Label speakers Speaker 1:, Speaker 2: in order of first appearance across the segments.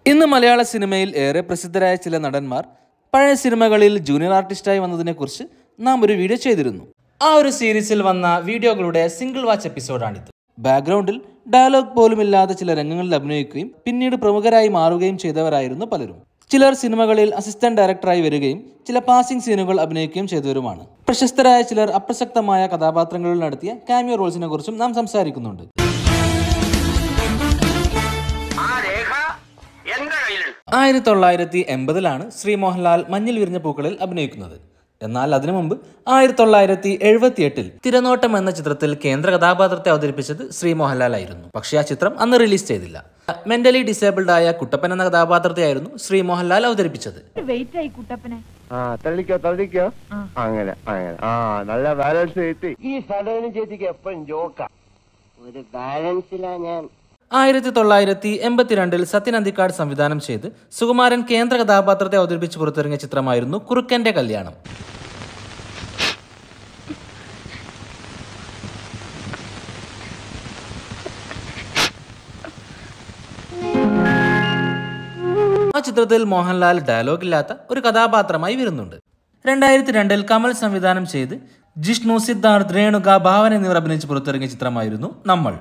Speaker 1: ഇന്ന് മലയാള സിനിമയിൽ ഏറെ പ്രസിദ്ധരായ ചില നടന്മാർ പഴയ സിനിമകളിൽ ജൂനിയർ ആർട്ടിസ്റ്റായി വന്നതിനെക്കുറിച്ച് നാം ഒരു വീഡിയോ ചെയ്തിരുന്നു ആ ഒരു സീരീസിൽ വന്ന വീഡിയോകളുടെ സിംഗിൾ വാച്ച് എപ്പിസോഡാണിത് ബാക്ക്ഗ്രൗണ്ടിൽ ഡയലോഗ് പോലുമില്ലാതെ ചില രംഗങ്ങളിൽ അഭിനയിക്കുകയും പിന്നീട് പ്രമുഖരായി മാറുകയും ചെയ്തവരായിരുന്നു പലരും ചിലർ സിനിമകളിൽ അസിസ്റ്റന്റ് ഡയറക്ടറായി വരികയും ചില പാസിംഗ് സീനുകൾ അഭിനയിക്കുകയും ചെയ്തവരുമാണ് പ്രശസ്തരായ ചിലർ അപ്രസക്തമായ കഥാപാത്രങ്ങളിൽ നടത്തിയ കാമിയോ റോൾസിനെ കുറിച്ചും നാം സംസാരിക്കുന്നുണ്ട്
Speaker 2: ആ രേഖ എന്റെ കയ്യിലുണ്ട്
Speaker 1: ആയിരത്തി തൊള്ളായിരത്തി എൺപതിലാണ് ശ്രീ മോഹൻലാൽ മഞ്ഞിൽ വിരിഞ്ഞ പൂക്കളിൽ അഭിനയിക്കുന്നത് എന്നാൽ അതിനു മുമ്പ് ആയിരത്തി തൊള്ളായിരത്തി എഴുപത്തി എട്ടിൽ തിരനോട്ടം എന്ന ചിത്രത്തിൽ കേന്ദ്ര കഥാപാത്രത്തെ അവതരിപ്പിച്ചത് ശ്രീ മോഹൻലാൽ ആയിരുന്നു പക്ഷേ ആ ചിത്രം അന്ന് റിലീസ് ചെയ്തില്ല മെന്റലി ഡിസേബിൾഡ് ആയ കുട്ടപ്പൻ എന്ന കഥാപാത്രത്തെയായിരുന്നു ശ്രീ മോഹൻലാൽ അവതരിപ്പിച്ചത്
Speaker 3: വെയിറ്റ് ആയി കുട്ടപ്പനെ
Speaker 4: ആ തള്ളിക്കോ തള്ളിക്കോ അങ്ങനെ അങ്ങനെ ആ നല്ല ബാലൻസ് കിട്ടി
Speaker 2: ഈ സടവനും ചേച്ചിക്ക് എപ്പോഴും ജോക്ക ഒരു ബാലൻസിലാ ഞാൻ
Speaker 1: ആയിരത്തി തൊള്ളായിരത്തി എൺപത്തിരണ്ടിൽ സത്യൻ അന്തിക്കാട് സംവിധാനം ചെയ്ത് സുകുമാരൻ കേന്ദ്ര കഥാപാത്രത്തെ അവതരിപ്പിച്ച് പുറത്തിറങ്ങിയ ചിത്രമായിരുന്നു കുറുക്കന്റെ കല്യാണം ആ ചിത്രത്തിൽ മോഹൻലാൽ ഡയലോഗ് ഇല്ലാത്ത ഒരു കഥാപാത്രമായി വരുന്നുണ്ട് രണ്ടായിരത്തി രണ്ടിൽ കമൽ സംവിധാനം ചെയ്ത് ജിഷ്ണു സിദ്ധാർത്ഥ് രേണുക ഭാവൻ എന്നിവർ അഭിനയിച്ച് പുറത്തിറങ്ങിയ ചിത്രമായിരുന്നു നമ്മൾ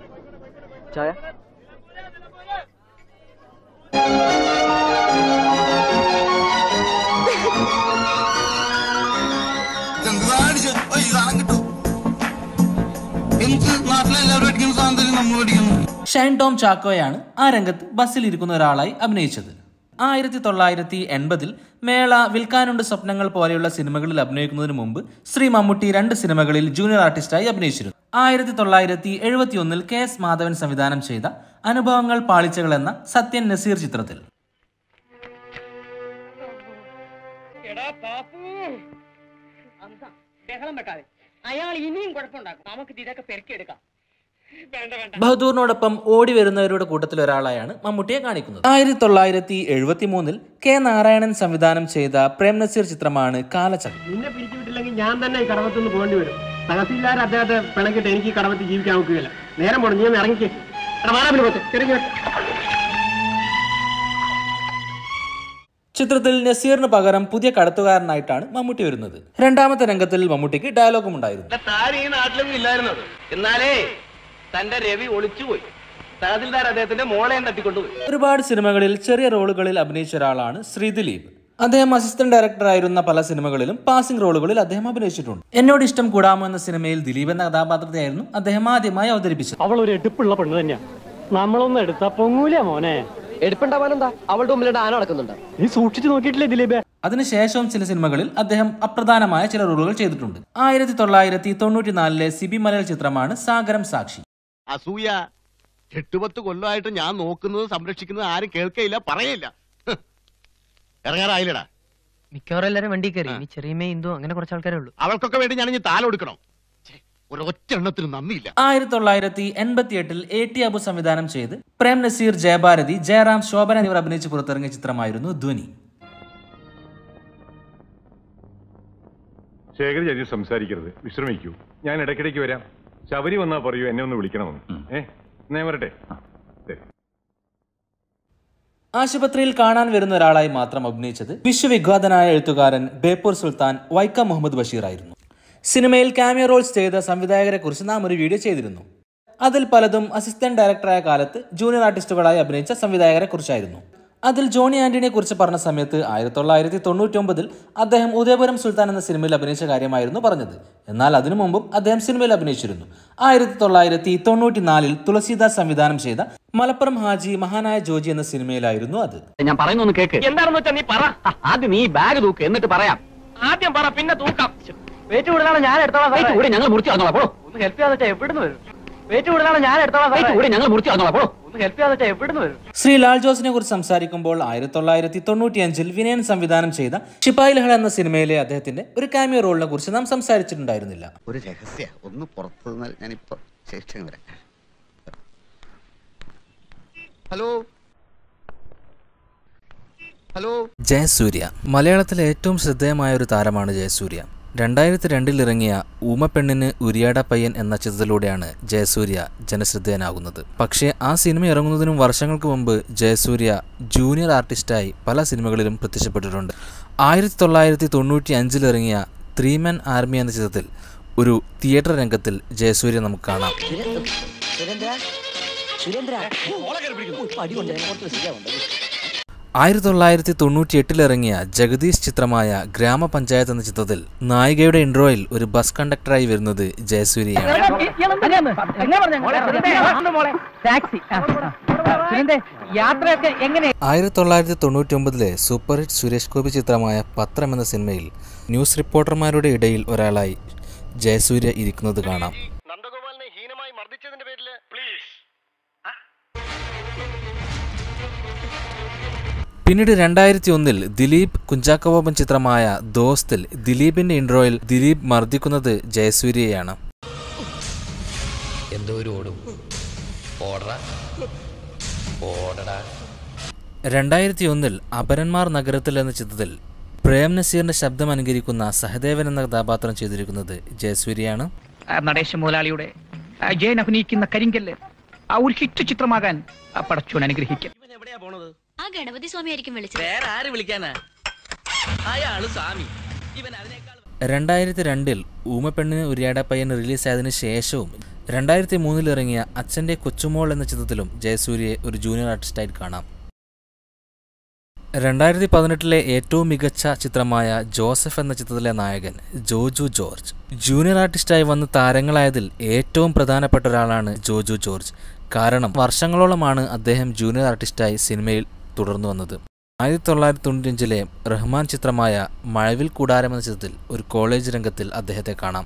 Speaker 5: എന്താണ് ഈ സാധനം കിട്ടും എനിക്ക് നാട്ടിലെല്ലാവരും അടിക്കുന്ന സാധനം തന്നെ നമ്മൾ അടിക്കുന്നു
Speaker 1: ഷൈൻ ടോം ചാക്കോയാണ് ആ രംഗത്ത് ബസ്സിൽ ഇരിക്കുന്ന ഒരാളായി അഭിനയിച്ചത് ആയിരത്തി തൊള്ളായിരത്തി എൺപതിൽ മേള വിൽക്കാനുണ്ട് സ്വപ്നങ്ങൾ പോലെയുള്ള സിനിമകളിൽ അഭിനയിക്കുന്നതിന് മുമ്പ് ശ്രീ മമ്മൂട്ടി രണ്ട് സിനിമകളിൽ ജൂനിയർ ആർട്ടിസ്റ്റായി അഭിനയിച്ചിരുന്നു ആയിരത്തി തൊള്ളായിരത്തി എഴുപത്തി ഒന്നിൽ കെ എസ് മാധവൻ സംവിധാനം ചെയ്ത അനുഭവങ്ങൾ പാളിച്ചകൾ എന്ന സത്യൻ നസീർ ചിത്രത്തിൽ
Speaker 6: എടാ പാപ്പു ബഹളം വെക്കാതെ അയാൾ ഇനിയും കുഴപ്പമുണ്ടാക്കും നമുക്ക് ഇതൊക്കെ പെരുക്കിയെടുക്കാം വേണ്ട വേണ്ട
Speaker 1: ബഹദൂറിനോടൊപ്പം ഓടി വരുന്നവരുടെ കൂട്ടത്തിൽ ഒരാളായാണ് മമ്മൂട്ടിയെ കാണിക്കുന്നത് ആയിരത്തി തൊള്ളായിരത്തി എഴുപത്തി മൂന്നിൽ കെ നാരായണൻ സംവിധാനം ചെയ്ത പ്രേം നസീർ ചിത്രമാണ് കാലച്ചക്രം
Speaker 7: നിന്നെ പിരിച്ചുവിട്ടില്ലെങ്കിൽ ഞാൻ തന്നെ ഈ കടവത്തിൽ നിന്ന് പോകേണ്ടി വരും തഹസീൽദാർ അദ്ദേഹത്തെ പിണക്കിട്ട് എനിക്ക് ഈ കടവത്തിൽ ജീവിക്കാൻ നോക്കുകയില്ല നേരം പോണം നീ ഒന്ന് ഇറങ്ങിക്ക് എടാ, വാടാ പിന്നെ പുറത്ത്. ഇറങ്ങി വാ.
Speaker 1: ചിത്രത്തിൽ നസീറിന് പകരം പുതിയ കടത്തുകാരനായിട്ടാണ് മമ്മൂട്ടി വരുന്നത് രണ്ടാമത്തെ രംഗത്തിൽ മമ്മൂട്ടിക്ക് ഡയലോഗും ഉണ്ടായിരുന്നു
Speaker 2: താൻ ഈ നാട്ടിലൊന്നും ഇല്ലായിരുന്നത് എന്നാലേ തന്റെ രവി ഒളിച്ചുപോയി തഹസിൽദാർ അദ്ദേഹത്തിന്റെ മോളെയും തട്ടിക്കൊണ്ടുപോയി
Speaker 1: ഒരുപാട് സിനിമകളിൽ ചെറിയ റോളുകളിൽ അഭിനയിച്ച ഒരാളാണ് ശ്രീ ദിലീപ് അദ്ദേഹം അസിസ്റ്റന്റ് ഡയറക്ടർ ആയിരുന്ന പല സിനിമകളിലും പാസിംഗ് റോളുകളിൽ അദ്ദേഹം അഭിനയിച്ചിട്ടുണ്ട് എന്നോട് ഇഷ്ടം കൂടാമോ എന്ന സിനിമയിൽ ദിലീപ് എന്ന കഥാപാത്രത്തെയായിരുന്നു അദ്ദേഹം ആദ്യമായി അവതരിപ്പിച്ചത്
Speaker 7: അവൾ ഒരു എടുപ്പുള്ള പെണ്ണ് തന്നെയാ നമ്മളൊന്നും എടുത്താ പൊങ്ങൂല മോനെ
Speaker 6: എടുപ്പുണ്ടാവാനെന്താ അവളുടെ മുമ്പിൽ ആന നടക്കുന്നുണ്ട്
Speaker 7: നീ സൂക്ഷിച്ചു നോക്കിയിട്ടില്ലേ ദിലീപേ
Speaker 1: അതിനുശേഷവും ചില സിനിമകളിൽ അദ്ദേഹം അപ്രധാനമായ ചില റോളുകൾ ചെയ്തിട്ടുണ്ട് ആയിരത്തി തൊള്ളായിരത്തി തൊണ്ണൂറ്റിനാലിലെ സിബി മലയാള ചിത്രമാണ് സാഗരം സാക്ഷി
Speaker 8: അസൂയ എട്ടുപത്ത് കൊല്ലമായിട്ട് ഞാൻ നോക്കുന്നത് സംരക്ഷിക്കുന്നത് ആരും കേൾക്കയില്ല പറയില്ല ഹ്. ഇറങ്ങാറായില്ലടാ
Speaker 6: മിക്കവാറും എല്ലാരും വണ്ടി കയറി ഇനി ചെറിയമ്മ ഇന്ദു അങ്ങനെ കുറച്ച് ആൾക്കാരേ ഉള്ളൂ
Speaker 8: അവൾക്കൊക്കെ വേണ്ടി ഞാൻ ഇനി താല കൊടുക്കണോ ഛെ, ഒരൊറ്റ എണ്ണത്തിന് നന്ദിയില്ല
Speaker 1: ആയിരത്തി തൊള്ളായിരത്തി എൺപത്തി എട്ടിൽ എ ടി അബു സംവിധാനം ചെയ്ത് പ്രേം നസീർ ജയഭാരതി ജയറാം ശോഭന എന്നിവർ അഭിനയിച്ച് പുറത്തിറങ്ങിയ ചിത്രമായിരുന്നു ധ്വനി
Speaker 9: ശേഖർ ചേച്ചി സംസാരിക്കരുത് വിശ്രമിക്കൂ ഞാൻ ഇടയ്ക്കിടയ്ക്ക് വരാം ശബരി വന്നാ പറയൂ എന്നെ ഒന്ന് വിളിക്കണമെന്ന് ഏ എന്നാ ഞാൻ വരട്ടെ ശരി
Speaker 1: ആശുപത്രിയിൽ കാണാൻ വരുന്ന ഒരാളായി മാത്രം അഭിനയിച്ചത് വിശ്വവിഖ്യാതനായ എഴുത്തുകാരൻ ബേപ്പൂർ സുൽത്താൻ വൈക്കം മുഹമ്മദ് ബഷീർ ആയിരുന്നു സിനിമയിൽ ക്യാമിയോ റോൾസ് ചെയ്ത സംവിധായകരെ കുറിച്ച് നാം ഒരു വീഡിയോ ചെയ്തിരുന്നു അതിൽ പലതും അസിസ്റ്റന്റ് ഡയറക്ടറായ കാലത്ത് ജൂനിയർ ആർട്ടിസ്റ്റുകളായി അഭിനയിച്ച സംവിധായകരെ കുറിച്ചായിരുന്നു അതിൽ ജോണി ആന്റണിയെ കുറിച്ച് പറഞ്ഞ സമയത്ത് ആയിരത്തി തൊള്ളായിരത്തി തൊണ്ണൂറ്റി ഒമ്പതിൽ അദ്ദേഹം ഉദയപുരം സുൽത്താൻ എന്ന സിനിമയിൽ അഭിനയിച്ച കാര്യമായിരുന്നു പറഞ്ഞത് എന്നാൽ അതിനു മുമ്പും അദ്ദേഹം സിനിമയിൽ അഭിനയിച്ചിരുന്നു ആയിരത്തി തൊള്ളായിരത്തി തൊണ്ണൂറ്റി നാലിൽ തുളസീദാസ് സംവിധാനം ചെയ്ത മലപ്പുറം ഹാജി മഹാനായ ജോജി എന്ന സിനിമയിലായിരുന്നു അത്
Speaker 6: ഞാൻ പറയുന്നൊന്ന് കേക്ക് എന്താണെന്ന് വെച്ചാ നീ പറ ആദ്യം നീ ബാഗ് തൂക്ക് എന്നിട്ട് പറയാം ആദ്യം പറ പിന്നെ തൂക്കാം വെയിറ്റ് കൂടുതലാണ് ഞാൻ എടുത്തോളാം വെയിറ്റ് കൂടി ഞങ്ങൾ മുറിച്ച് നടന്നോളാം പോളോ ഒന്ന് ഹെൽപ്പ് ചെയ്യാന്ന് വെച്ചാൽ എവിടുന്ന് വരും വെയിറ്റ് കൂടുതലാണ് ഞാൻ എടുത്തോളാം വെയിറ്റ് കൂടി ഞങ്ങൾ മുറിച്ച് നടന്നോളാം പോളോ ഒന്ന് ഹെൽപ്പ് ചെയ്യാന്ന് വെച്ചാൽ എവിടുന്ന് വരും
Speaker 1: ശ്രീ ലാൽ ജോസിനെ കുറിച്ച് സംസാരിക്കുമ്പോൾ ആയിരത്തി തൊള്ളായിരത്തി തൊണ്ണൂറ്റിയഞ്ചിൽ വിനയൻ സംവിധാനം ചെയ്ത ശിപായി ലഹള എന്ന സിനിമയിലെ അദ്ദേഹത്തിന്റെ ഒരു കാമിയോ റോളിനെ കുറിച്ച് നാം സംസാരിച്ചിട്ടുണ്ടായിരുന്നില്ല
Speaker 8: ഒരു രഹസ്യ ഒന്ന് പുറത്തു നിന്നാൽ ഞാനിപ്പോ ശേഷം വരാം ഹലോ ഹലോ
Speaker 1: ജയസൂര്യ മലയാളത്തിലെ ഏറ്റവും ശ്രദ്ധേയമായ ഒരു താരമാണ് ജയസൂര്യ രണ്ടായിരത്തി രണ്ടിൽ ഇറങ്ങിയ ഊമപ്പെണ്ണിന് ഉരിയാട പയ്യൻ എന്ന ചിത്രത്തിലൂടെയാണ് ജയസൂര്യ ജനശ്രദ്ധേയനാകുന്നത് പക്ഷേ ആ സിനിമ ഇറങ്ങുന്നതിനും വർഷങ്ങൾക്ക് മുമ്പ് ജയസൂര്യ ജൂനിയർ ആർട്ടിസ്റ്റായി പല സിനിമകളിലും പ്രത്യക്ഷപ്പെട്ടിട്ടുണ്ട് ആയിരത്തി തൊള്ളായിരത്തി തൊണ്ണൂറ്റി അഞ്ചിൽ ഇറങ്ങിയ ത്രീ മെൻ ആർമി എന്ന ചിത്രത്തിൽ ഒരു തിയേറ്റർ രംഗത്തിൽ ജയസൂര്യ നമുക്ക് കാണാം ആയിരത്തി തൊള്ളായിരത്തി തൊണ്ണൂറ്റി എട്ടിലിറങ്ങിയ ജഗദീഷ് ചിത്രമായ ഗ്രാമപഞ്ചായത്ത് എന്ന ചിത്രത്തിൽ നായികയുടെ ഇൻട്രോയിൽ ഒരു ബസ് കണ്ടക്ടറായി വരുന്നത് ജയസൂര്യയാണ്
Speaker 6: ടാക്സി യാത്രയൊക്കെ എങ്ങനെ
Speaker 1: ആയിരത്തി തൊള്ളായിരത്തി തൊണ്ണൂറ്റി ഒമ്പതിലെ സൂപ്പർ ഹിറ്റ് സുരേഷ് ഗോപി ചിത്രമായ പത്രം എന്ന സിനിമയിൽ ന്യൂസ് റിപ്പോർട്ടർമാരുടെ ഇടയിൽ ഒരാളായി ജയസൂര്യ ഇരിക്കുന്നത് കാണാം
Speaker 4: നന്ദഗോപാലിനെ ഹീനമായി മർദ്ദിച്ചതിന്റെ പേരില് പ്ലീസ്
Speaker 1: പിന്നീട് രണ്ടായിരത്തി ഒന്നിൽ ദിലീപ് കുഞ്ചാക്കോബൻ ചിത്രമായ ദോസ്തിൽ ദിലീപിന്റെ ഇൻട്രോയിൽ ദിലീപ് മർദ്ദിക്കുന്നത് ജയസൂര്യയാണ്
Speaker 3: എന്തോ ഒരു ഓടും ഓടടാ ഓടടാ
Speaker 1: രണ്ടായിരത്തി ഒന്നിൽ അപരന്മാർ നഗരത്തിൽ എന്ന ചിത്രത്തിൽ പ്രേം നസീറിന്റെ ശബ്ദം അനുകരിക്കുന്ന സഹദേവൻ എന്ന കഥാപാത്രം ചെയ്തിരിക്കുന്നത് ജയസൂര്യയാണ്
Speaker 6: നടേശ മുതലാളിയുടെ ആ, ജയൻ അഭിനയിക്കുന്ന കരിങ്കല്ല് ആ ഒരു ഹിറ്റ് ചിത്രമാകാൻ ആ പടച്ചോൻ അനുഗ്രഹിക്കും
Speaker 2: എവിടെയാ പോണത്
Speaker 10: ആ ഗണപതി സ്വാമി ആയിരിക്കും വിളിച്ചത്
Speaker 2: വേറെ ആര് വിളിക്കാനാ അയാള് സ്വാമി ഇവൻ അതിനേക്കാൾ
Speaker 1: രണ്ടായിരത്തി രണ്ടിൽ ഊമപ്പെണ്ണിന് ഉരിയാട പയ്യൻ റിലീസായതിനു ശേഷവും രണ്ടായിരത്തി മൂന്നിൽ ഇറങ്ങിയ അച്ഛൻ്റെ കൊച്ചുമോൾ എന്ന ചിത്രത്തിലും ജയസൂര്യയെ ഒരു ജൂനിയർ ആർട്ടിസ്റ്റായി കാണാം രണ്ടായിരത്തി പതിനെട്ടിലെ ഏറ്റവും മികച്ച ചിത്രമായ ജോസഫ് എന്ന ചിത്രത്തിലെ നായകൻ ജോജു ജോർജ് ജൂനിയർ ആർട്ടിസ്റ്റായി വന്ന് താരങ്ങളായതിൽ ഏറ്റവും പ്രധാനപ്പെട്ട ഒരാളാണ് ജോജു ജോർജ് കാരണം വർഷങ്ങളോളമാണ് അദ്ദേഹം ജൂനിയർ ആർട്ടിസ്റ്റായി സിനിമയിൽ തുടർന്നു വന്നത് ആയിരത്തി തൊള്ളായിരത്തി തൊണ്ണൂറ്റഞ്ചിലെ റഹ്മാൻ ചിത്രമായ മഴവിൽ കൂടാരം എന്ന ചിത്രത്തിൽ ഒരു കോളേജ് രംഗത്തിൽ അദ്ദേഹത്തെ കാണാം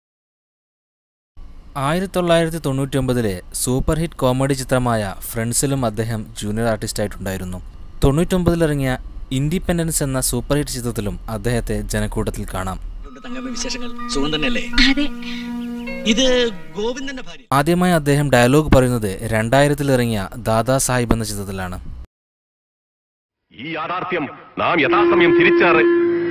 Speaker 1: ആയിരത്തി തൊള്ളായിരത്തി തൊണ്ണൂറ്റി ഒമ്പതിലെ സൂപ്പർ ഹിറ്റ് കോമഡി ചിത്രമായ ഫ്രണ്ട്സിലും അദ്ദേഹം ജൂനിയർ ആർട്ടിസ്റ്റായിട്ടുണ്ടായിരുന്നു തൊണ്ണൂറ്റൊമ്പതിലിറങ്ങിയ ഇൻഡിപെൻഡൻസ് എന്ന സൂപ്പർ ഹിറ്റ് ചിത്രത്തിലും അദ്ദേഹത്തെ ജനക്കൂട്ടത്തിൽ കാണാം
Speaker 2: വിശേഷങ്ങൾ സുഖം തന്നെയല്ലേ
Speaker 10: അതെ
Speaker 2: ഇത് ഗോവിന്ദന്റെ ഭാര്യ
Speaker 1: ആദ്യമായി അദ്ദേഹം ഡയലോഗ് പറയുന്നത് രണ്ടായിരത്തിൽ ഇറങ്ങിയ ദാദാ സാഹിബ് എന്ന ചിത്രത്തിലാണ്
Speaker 9: ഈ യാഥാർത്ഥ്യം നാം യഥാസമയം തിരിച്ചറി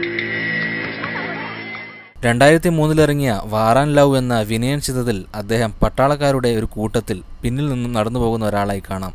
Speaker 1: രണ്ടായിരത്തി മൂന്നിലിറങ്ങിയ വാറാൻ ലവ് എന്ന വിനയൻ ചിത്രത്തിൽ അദ്ദേഹം പട്ടാളക്കാരുടെ ഒരു കൂട്ടത്തിൽ പിന്നിൽ നിന്നും നടന്നു പോകുന്ന ഒരാളായി കാണാം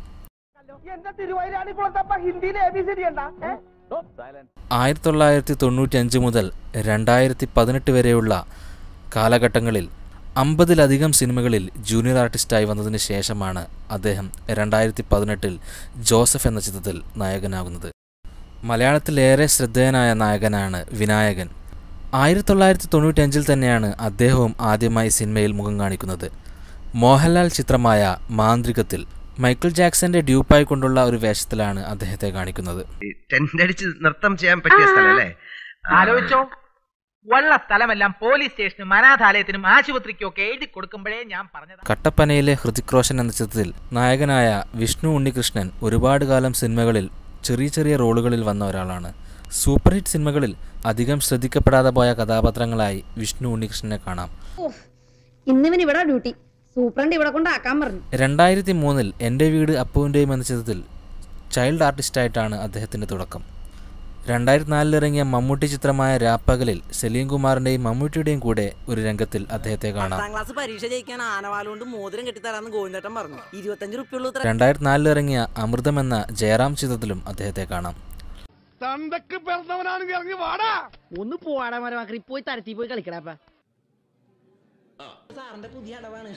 Speaker 1: ആയിരത്തി തൊള്ളായിരത്തി തൊണ്ണൂറ്റി അഞ്ച് മുതൽ രണ്ടായിരത്തി പതിനെട്ട് വരെയുള്ള കാലഘട്ടങ്ങളിൽ അമ്പതിലധികം സിനിമകളിൽ ജൂനിയർ ആർട്ടിസ്റ്റായി വന്നതിന് ശേഷമാണ് അദ്ദേഹം രണ്ടായിരത്തി പതിനെട്ടിൽ ജോസഫ് എന്ന ചിത്രത്തിൽ നായകനാകുന്നത് മലയാളത്തിലേറെ ശ്രദ്ധേയനായ നായകനാണ് വിനായകൻ ആയിരത്തി തൊള്ളായിരത്തി തൊണ്ണൂറ്റി അഞ്ചിൽ തന്നെയാണ് അദ്ദേഹവും ആദ്യമായി സിനിമയിൽ മുഖം കാണിക്കുന്നത് മോഹൻലാൽ ചിത്രമായ മാന്ത്രികത്തിൽ മൈക്കിൾ ജാക്സന്റെ ഡ്യൂപ്പായി കൊണ്ടുള്ള ഒരു വേഷത്തിലാണ് അദ്ദേഹത്തെ കാണിക്കുന്നത്
Speaker 2: ടെന്റ് അടിച്ച് നൃത്തം ചെയ്യാൻ പറ്റിയ സ്ഥലം അല്ലേ
Speaker 6: ആലോചിച്ചോ ഉള്ള സ്ഥലമെല്ലാം പോലീസ് സ്റ്റേഷനും അനാഥാലയത്തിനും ആശുപത്രിക്കും ഒക്കെ എഴുതി കൊടുക്കുമ്പോഴേ ഞാൻ പറഞ്ഞത്
Speaker 1: കട്ടപ്പനയിലെ ഹൃതിക് റോഷൻ എന്ന ചിത്രത്തിൽ നായകനായ വിഷ്ണു ഉണ്ണികൃഷ്ണൻ ഒരുപാട് കാലം സിനിമകളിൽ ചെറിയ ചെറിയ റോളുകളിൽ വന്ന ഒരാളാണ് സൂപ്പർ ഹിറ്റ് സിനിമകളിൽ അധികം ശ്രദ്ധിക്കപ്പെടാതെ പോയ കഥാപാത്രങ്ങളായി വിഷ്ണു ഉണ്ണികൃഷ്ണനെ കാണാം
Speaker 10: ഇന്നിവൻ ഇവിടെ ഡ്യൂട്ടി സൂപ്രണ്ട് ഇവിടെ കൊണ്ടാക്കാൻ പറഞ്ഞു
Speaker 1: രണ്ടായിരത്തി മൂന്നിൽ എൻ്റെ വീട് അപ്പുവിൻ്റെയും എന്ന ചിത്രത്തിൽ ചൈൽഡ് ആർട്ടിസ്റ്റായിട്ടാണ് അദ്ദേഹത്തിൻ്റെ തുടക്കം രണ്ടായിരത്തി നാലിൽ ഇറങ്ങിയ മമ്മൂട്ടി ചിത്രമായ രാപ്പകലിൽ സലീം കുമാറിൻ്റെയും മമ്മൂട്ടിയുടെയും കൂടെ ഒരു രംഗത്തിൽ അദ്ദേഹത്തെ കാണാം
Speaker 11: ക്ലാസ് പരീക്ഷ ജയിക്കാൻ ആനവാലുകൊണ്ട് മോതിരം കെട്ടിത്തരാന്ന് ഗോവിന്ദേട്ടൻ പറഞ്ഞു ഇരുപത്തഞ്ച് റുപ്യുള്ളൂ
Speaker 1: രണ്ടായിരത്തി നാലിൽ ഇറങ്ങിയ അമൃതം എന്ന ജയറാം ചിത്രത്തിലും അദ്ദേഹത്തെ കാണാം
Speaker 5: തന്തക്ക് പിറന്നവനാണെങ്കിൽ ഇറങ്ങി വാടാ
Speaker 11: ഒന്ന് പോവാടാ മരമാക്കി പോയി തരത്തി പോയി കളിക്കടാപ്പ സാറിന്റെ പുതിയ അടവാണ്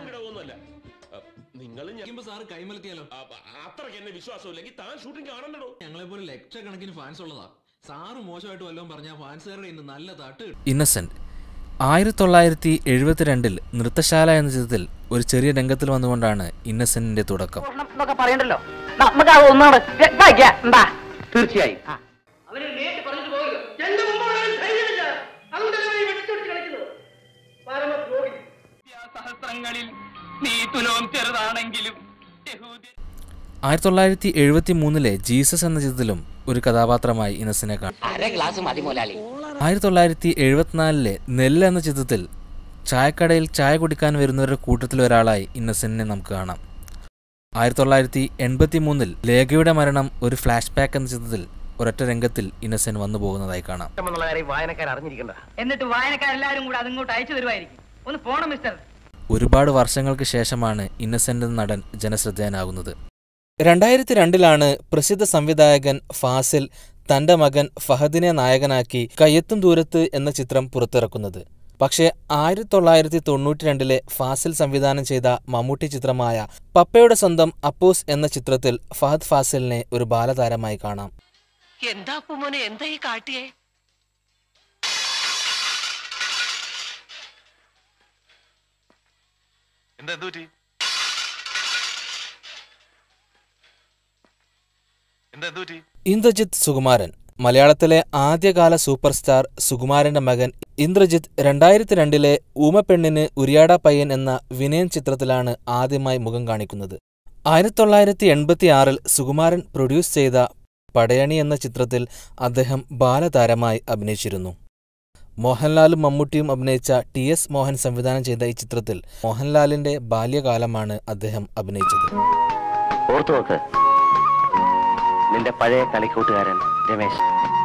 Speaker 3: നിങ്ങൾ സാറ് കൈമലത്തിയാലോ അത്രക്ക് എന്നെ വിശ്വാസമില്ലെങ്കിൽ താൻ ഷൂട്ടിംഗ് കാണണ്ടോ ഞങ്ങളെ പോലെ ലക്ഷക്കണക്കിന് ഫാൻസ് ഉള്ളതാ സാറ് മോശമായിട്ട് വല്ലതും പറഞ്ഞാൽ ഫാൻസുകാരുടെ ഇന്ന് നല്ല തട്ട് കിട്ടും.
Speaker 1: ഇന്നസെന്റ് ആയിരത്തി തൊള്ളായിരത്തി എഴുപത്തിരണ്ടിൽ നൃത്തശാല എന്ന ചിത്രത്തിൽ ഒരു ചെറിയ രംഗത്തിൽ വന്നുകൊണ്ടാണ് ഇന്നസെന്റിന്റെ തുടക്കം
Speaker 6: എന്നൊക്കെ പറയണ്ടല്ലോ നമുക്ക് അത് ഒന്നാണ് എന്താ
Speaker 2: തീർച്ചയായും
Speaker 7: അവനെ നേരിട്ട് പറഞ്ഞിട്ട് പോകരുത് എന്റെ മുമ്പ് വരാൻ ധൈര്യമില്ല അതുകൊണ്ടല്ലേ അവനെ വെട്ടിച്ചോടിച്ച് കളിക്കുന്നത് പരമദ്രോഹി
Speaker 6: സഹസ്രങ്ങളിൽ നീ തുലോം ചെറുതാണെങ്കിലും
Speaker 1: ആയിരത്തി തൊള്ളായിരത്തി എഴുപത്തി മൂന്നിലെ ജീസസ് എന്ന ചിത്രത്തിലും ഒരു കഥാപാത്രമായി ഇന്നസെനെ കാണാം
Speaker 11: അര ഗ്ലാസ് മതി മുതലാളി
Speaker 1: ആയിരത്തി തൊള്ളായിരത്തി എഴുപത്തിനാലിലെ നെല്ല് എന്ന ചിത്രത്തിൽ ചായക്കടയിൽ ചായ കുടിക്കാൻ വരുന്നവരുടെ കൂട്ടത്തിൽ ഒരാളായി ഇന്നസെന്റിനെ നമുക്ക് കാണാം ആയിരത്തി തൊള്ളായിരത്തി എൺപത്തി മൂന്നിൽ ലേഖയുടെ മരണം ഒരു ഫ്ലാഷ് ബാക്ക് എന്ന ചിത്രത്തിൽ ഒരൊറ്റ രംഗത്തിൽ ഇന്നസെന്റ് വന്നു പോകുന്നതായി കാണാം
Speaker 2: എന്നുള്ള കാര്യം വായനക്കാർ അറിഞ്ഞിരിക്കണ്ട
Speaker 6: എന്നിട്ട് വായനക്കാരെല്ലാരും കൂടെ അതിങ്ങോട്ട് അയച്ചു തരുമായിരിക്കും ഒന്ന് പോണം മിസ്റ്റർ
Speaker 1: ഒരുപാട് വർഷങ്ങൾക്ക് ശേഷമാണ് ഇന്നസെന്റ് എന്ന നടൻ ജനശ്രദ്ധേയനാകുന്നത് രണ്ടായിരത്തി രണ്ടിലാണ് പ്രസിദ്ധ സംവിധായകൻ ഫാസിൽ തന്റെ മകൻ ഫഹദിനെ നായകനാക്കി കയ്യെത്തും ദൂരത്ത് എന്ന ചിത്രം പുറത്തിറക്കുന്നത് പക്ഷേ ആയിരത്തി തൊള്ളായിരത്തി തൊണ്ണൂറ്റി രണ്ടിലെ ഫാസിൽ സംവിധാനം ചെയ്ത മമ്മൂട്ടി ചിത്രമായ പപ്പയുടെ സ്വന്തം അപ്പൂസ് എന്ന ചിത്രത്തിൽ ഫഹദ് ഫാസിലിനെ ഒരു ബാലതാരമായി കാണാം
Speaker 11: എന്താ പൂമോനെ എന്താ ഈ കാട്ടിയേ
Speaker 12: എന്താ എന്ത് പറ്റി എന്താ എന്ത് പറ്റി
Speaker 1: ഇന്ദ്രജിത്ത് സുകുമാരൻ മലയാളത്തിലെ ആദ്യകാല സൂപ്പർ സ്റ്റാർ സുകുമാരന്റെ മകൻ ഇന്ദ്രജിത്ത് രണ്ടായിരത്തി രണ്ടിലെ ഊമപ്പെണ്ണിന് ഉരിയാട പയ്യൻ എന്ന വിനയൻ ചിത്രത്തിലാണ് ആദ്യമായി മുഖം കാണിക്കുന്നത് ആയിരത്തി തൊള്ളായിരത്തി എൺപത്തിയാറിൽ സുകുമാരൻ പ്രൊഡ്യൂസ് ചെയ്ത പടയണി എന്ന ചിത്രത്തിൽ അദ്ദേഹം ബാലതാരമായി അഭിനയിച്ചിരുന്നു മോഹൻലാലും മമ്മൂട്ടിയും അഭിനയിച്ച ടി എസ് മോഹൻ സംവിധാനം ചെയ്ത ഈ ചിത്രത്തിൽ മോഹൻലാലിന്റെ ബാല്യകാലമാണ് അദ്ദേഹം അഭിനയിച്ചത്
Speaker 2: ഓർത്തു നോക്ക് നിന്റെ പഴയ കളിക്കൂട്ടുകാരൻ രമേശ്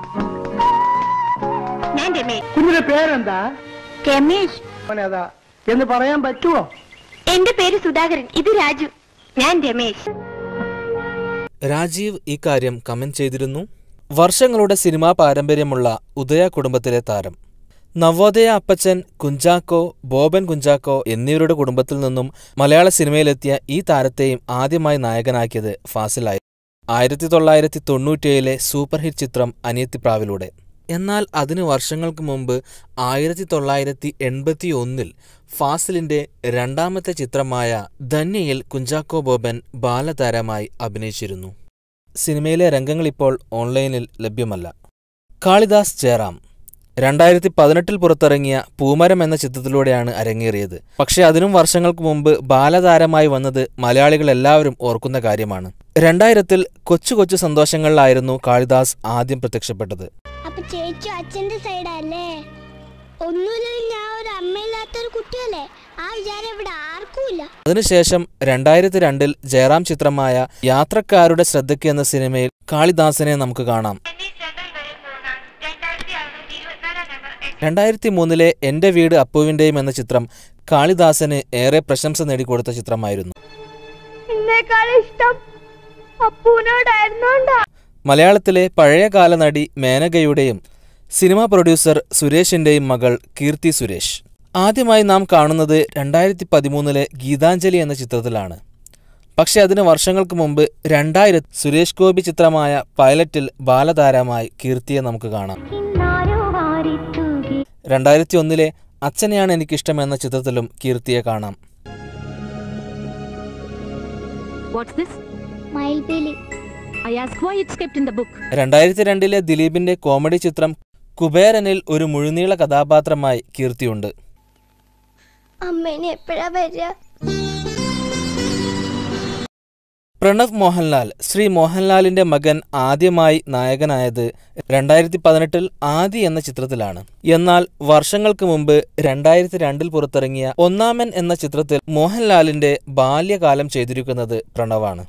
Speaker 10: ഞാൻ രമേശ്
Speaker 7: കുഞ്ഞിന്റെ പേരെന്താ
Speaker 10: രമേശ്
Speaker 7: അതാ എന്ന് പറയാൻ പറ്റുമോ
Speaker 10: എന്റെ പേര് സുധാകരൻ ഇത് രാജു ഞാൻ രമേശ്
Speaker 1: രാജീവ് ഇക്കാര്യം കമന്റ് ചെയ്തിരുന്നു വർഷങ്ങളുടെ സിനിമാ പാരമ്പര്യമുള്ള ഉദയ കുടുംബത്തിലെ താരം നവോദയ അപ്പച്ചൻ കുഞ്ചാക്കോ ബോബൻ കുഞ്ചാക്കോ എന്നിവരുടെ കുടുംബത്തിൽ നിന്നും മലയാള സിനിമയിലെത്തിയ ഈ താരത്തെയും ആദ്യമായി നായകനാക്കിയത് ഫാസിലായി ആയിരത്തി തൊള്ളായിരത്തി തൊണ്ണൂറ്റേഴിലെ സൂപ്പർ ഹിറ്റ് ചിത്രം അനിയത്തിപ്രാവിലൂടെ എന്നാൽ അതിനു വർഷങ്ങൾക്ക് മുമ്പ് ആയിരത്തി തൊള്ളായിരത്തി എൺപത്തി ഒന്നിൽ ഫാസിലിന്റെ രണ്ടാമത്തെ ചിത്രമായ ധന്യയിൽ കുഞ്ചാക്കോ ബോബൻ ബാലതാരമായി അഭിനയിച്ചിരുന്നു സിനിമയിലെ രംഗങ്ങൾ ഇപ്പോൾ ഓൺലൈനിൽ ലഭ്യമല്ല കാളിദാസ് ജയറാം രണ്ടായിരത്തി പതിനെട്ടിൽ പുറത്തിറങ്ങിയ പൂമരം എന്ന ചിത്രത്തിലൂടെയാണ് അരങ്ങേറിയത് പക്ഷേ അതിനും വർഷങ്ങൾക്ക് മുമ്പ് ബാലതാരമായി വന്നത് മലയാളികൾ എല്ലാവരും ഓർക്കുന്ന കാര്യമാണ് രണ്ടായിരത്തിൽ കൊച്ചു കൊച്ചു സന്തോഷങ്ങളിലായിരുന്നു കാളിദാസ് ആദ്യം പ്രത്യക്ഷപ്പെട്ടത്
Speaker 13: അപ്പൊ ചേച്ചി അച്ഛന്റെ സൈഡല്ലേ ഒന്നുമില്ലെങ്കിൽ ഞാൻ ഒരു അമ്മയില്ലാത്തൊരു കുട്ടിയല്ലേ ആ വിചാരം ഇവിടെ ആർക്കുമില്ല
Speaker 1: അതിനുശേഷം രണ്ടായിരത്തി രണ്ടിൽ ജയറാം ചിത്രമായ യാത്രക്കാരുടെ ശ്രദ്ധയ്ക്ക് എന്ന സിനിമയിൽ കാളിദാസനെ നമുക്ക് കാണാം രണ്ടായിരത്തി മൂന്നിലെ എന്റെ വീട് അപ്പുവിന്റെയും എന്ന ചിത്രം കാളിദാസന് ഏറെ പ്രശംസ നേടിക്കൊടുത്ത ചിത്രമായിരുന്നു
Speaker 13: എന്നെക്കാൾ ഇഷ്ടം അപ്പൂനോടായിരുന്നോണ്ടാ
Speaker 1: മലയാളത്തിലെ പഴയകാല നടി മേനകയുടെയും സിനിമാ പ്രൊഡ്യൂസർ സുരേഷിന്റെയും മകൾ കീർത്തി സുരേഷ് ആദ്യമായി നാം കാണുന്നത് രണ്ടായിരത്തി പതിമൂന്നിലെ ഗീതാഞ്ജലി എന്ന ചിത്രത്തിലാണ് പക്ഷെ അതിന് വർഷങ്ങൾക്ക് മുമ്പ് രണ്ടായിരത്തി സുരേഷ് ഗോപി ചിത്രമായ പൈലറ്റിൽ ബാലതാരമായി കീർത്തിയെ നമുക്ക് കാണാം രണ്ടായിരത്തി ഒന്നിലെ അച്ഛനെയാണ് എനിക്കിഷ്ടം എന്ന ചിത്രത്തിലും കീർത്തിയെ കാണാം
Speaker 13: What's this? മയിൽപീലി I asked why it's kept in the book.
Speaker 1: രണ്ടായിരത്തി രണ്ടിലെ ദിലീപിന്റെ കോമഡി ചിത്രം കുബേരനിൽ ഒരു മുഴുനീള കഥാപാത്രമായി കീർത്തിയുണ്ട്
Speaker 13: അമ്മേനെ എപ്പോഴാ വരിക
Speaker 1: പ്രണവ് മോഹൻലാൽ ശ്രീ മോഹൻലാലിന്റെ മകൻ ആദ്യമായി നായകനായത് രണ്ടായിരത്തി പതിനെട്ടിൽ ആദി എന്ന ചിത്രത്തിലാണ് എന്നാൽ വർഷങ്ങൾക്ക് മുമ്പ് രണ്ടായിരത്തി രണ്ടിൽ പുറത്തിറങ്ങിയ ഒന്നാമൻ എന്ന ചിത്രത്തിൽ മോഹൻലാലിന്റെ ബാല്യകാലം ചെയ്തിരിക്കുന്നത് പ്രണവാണ്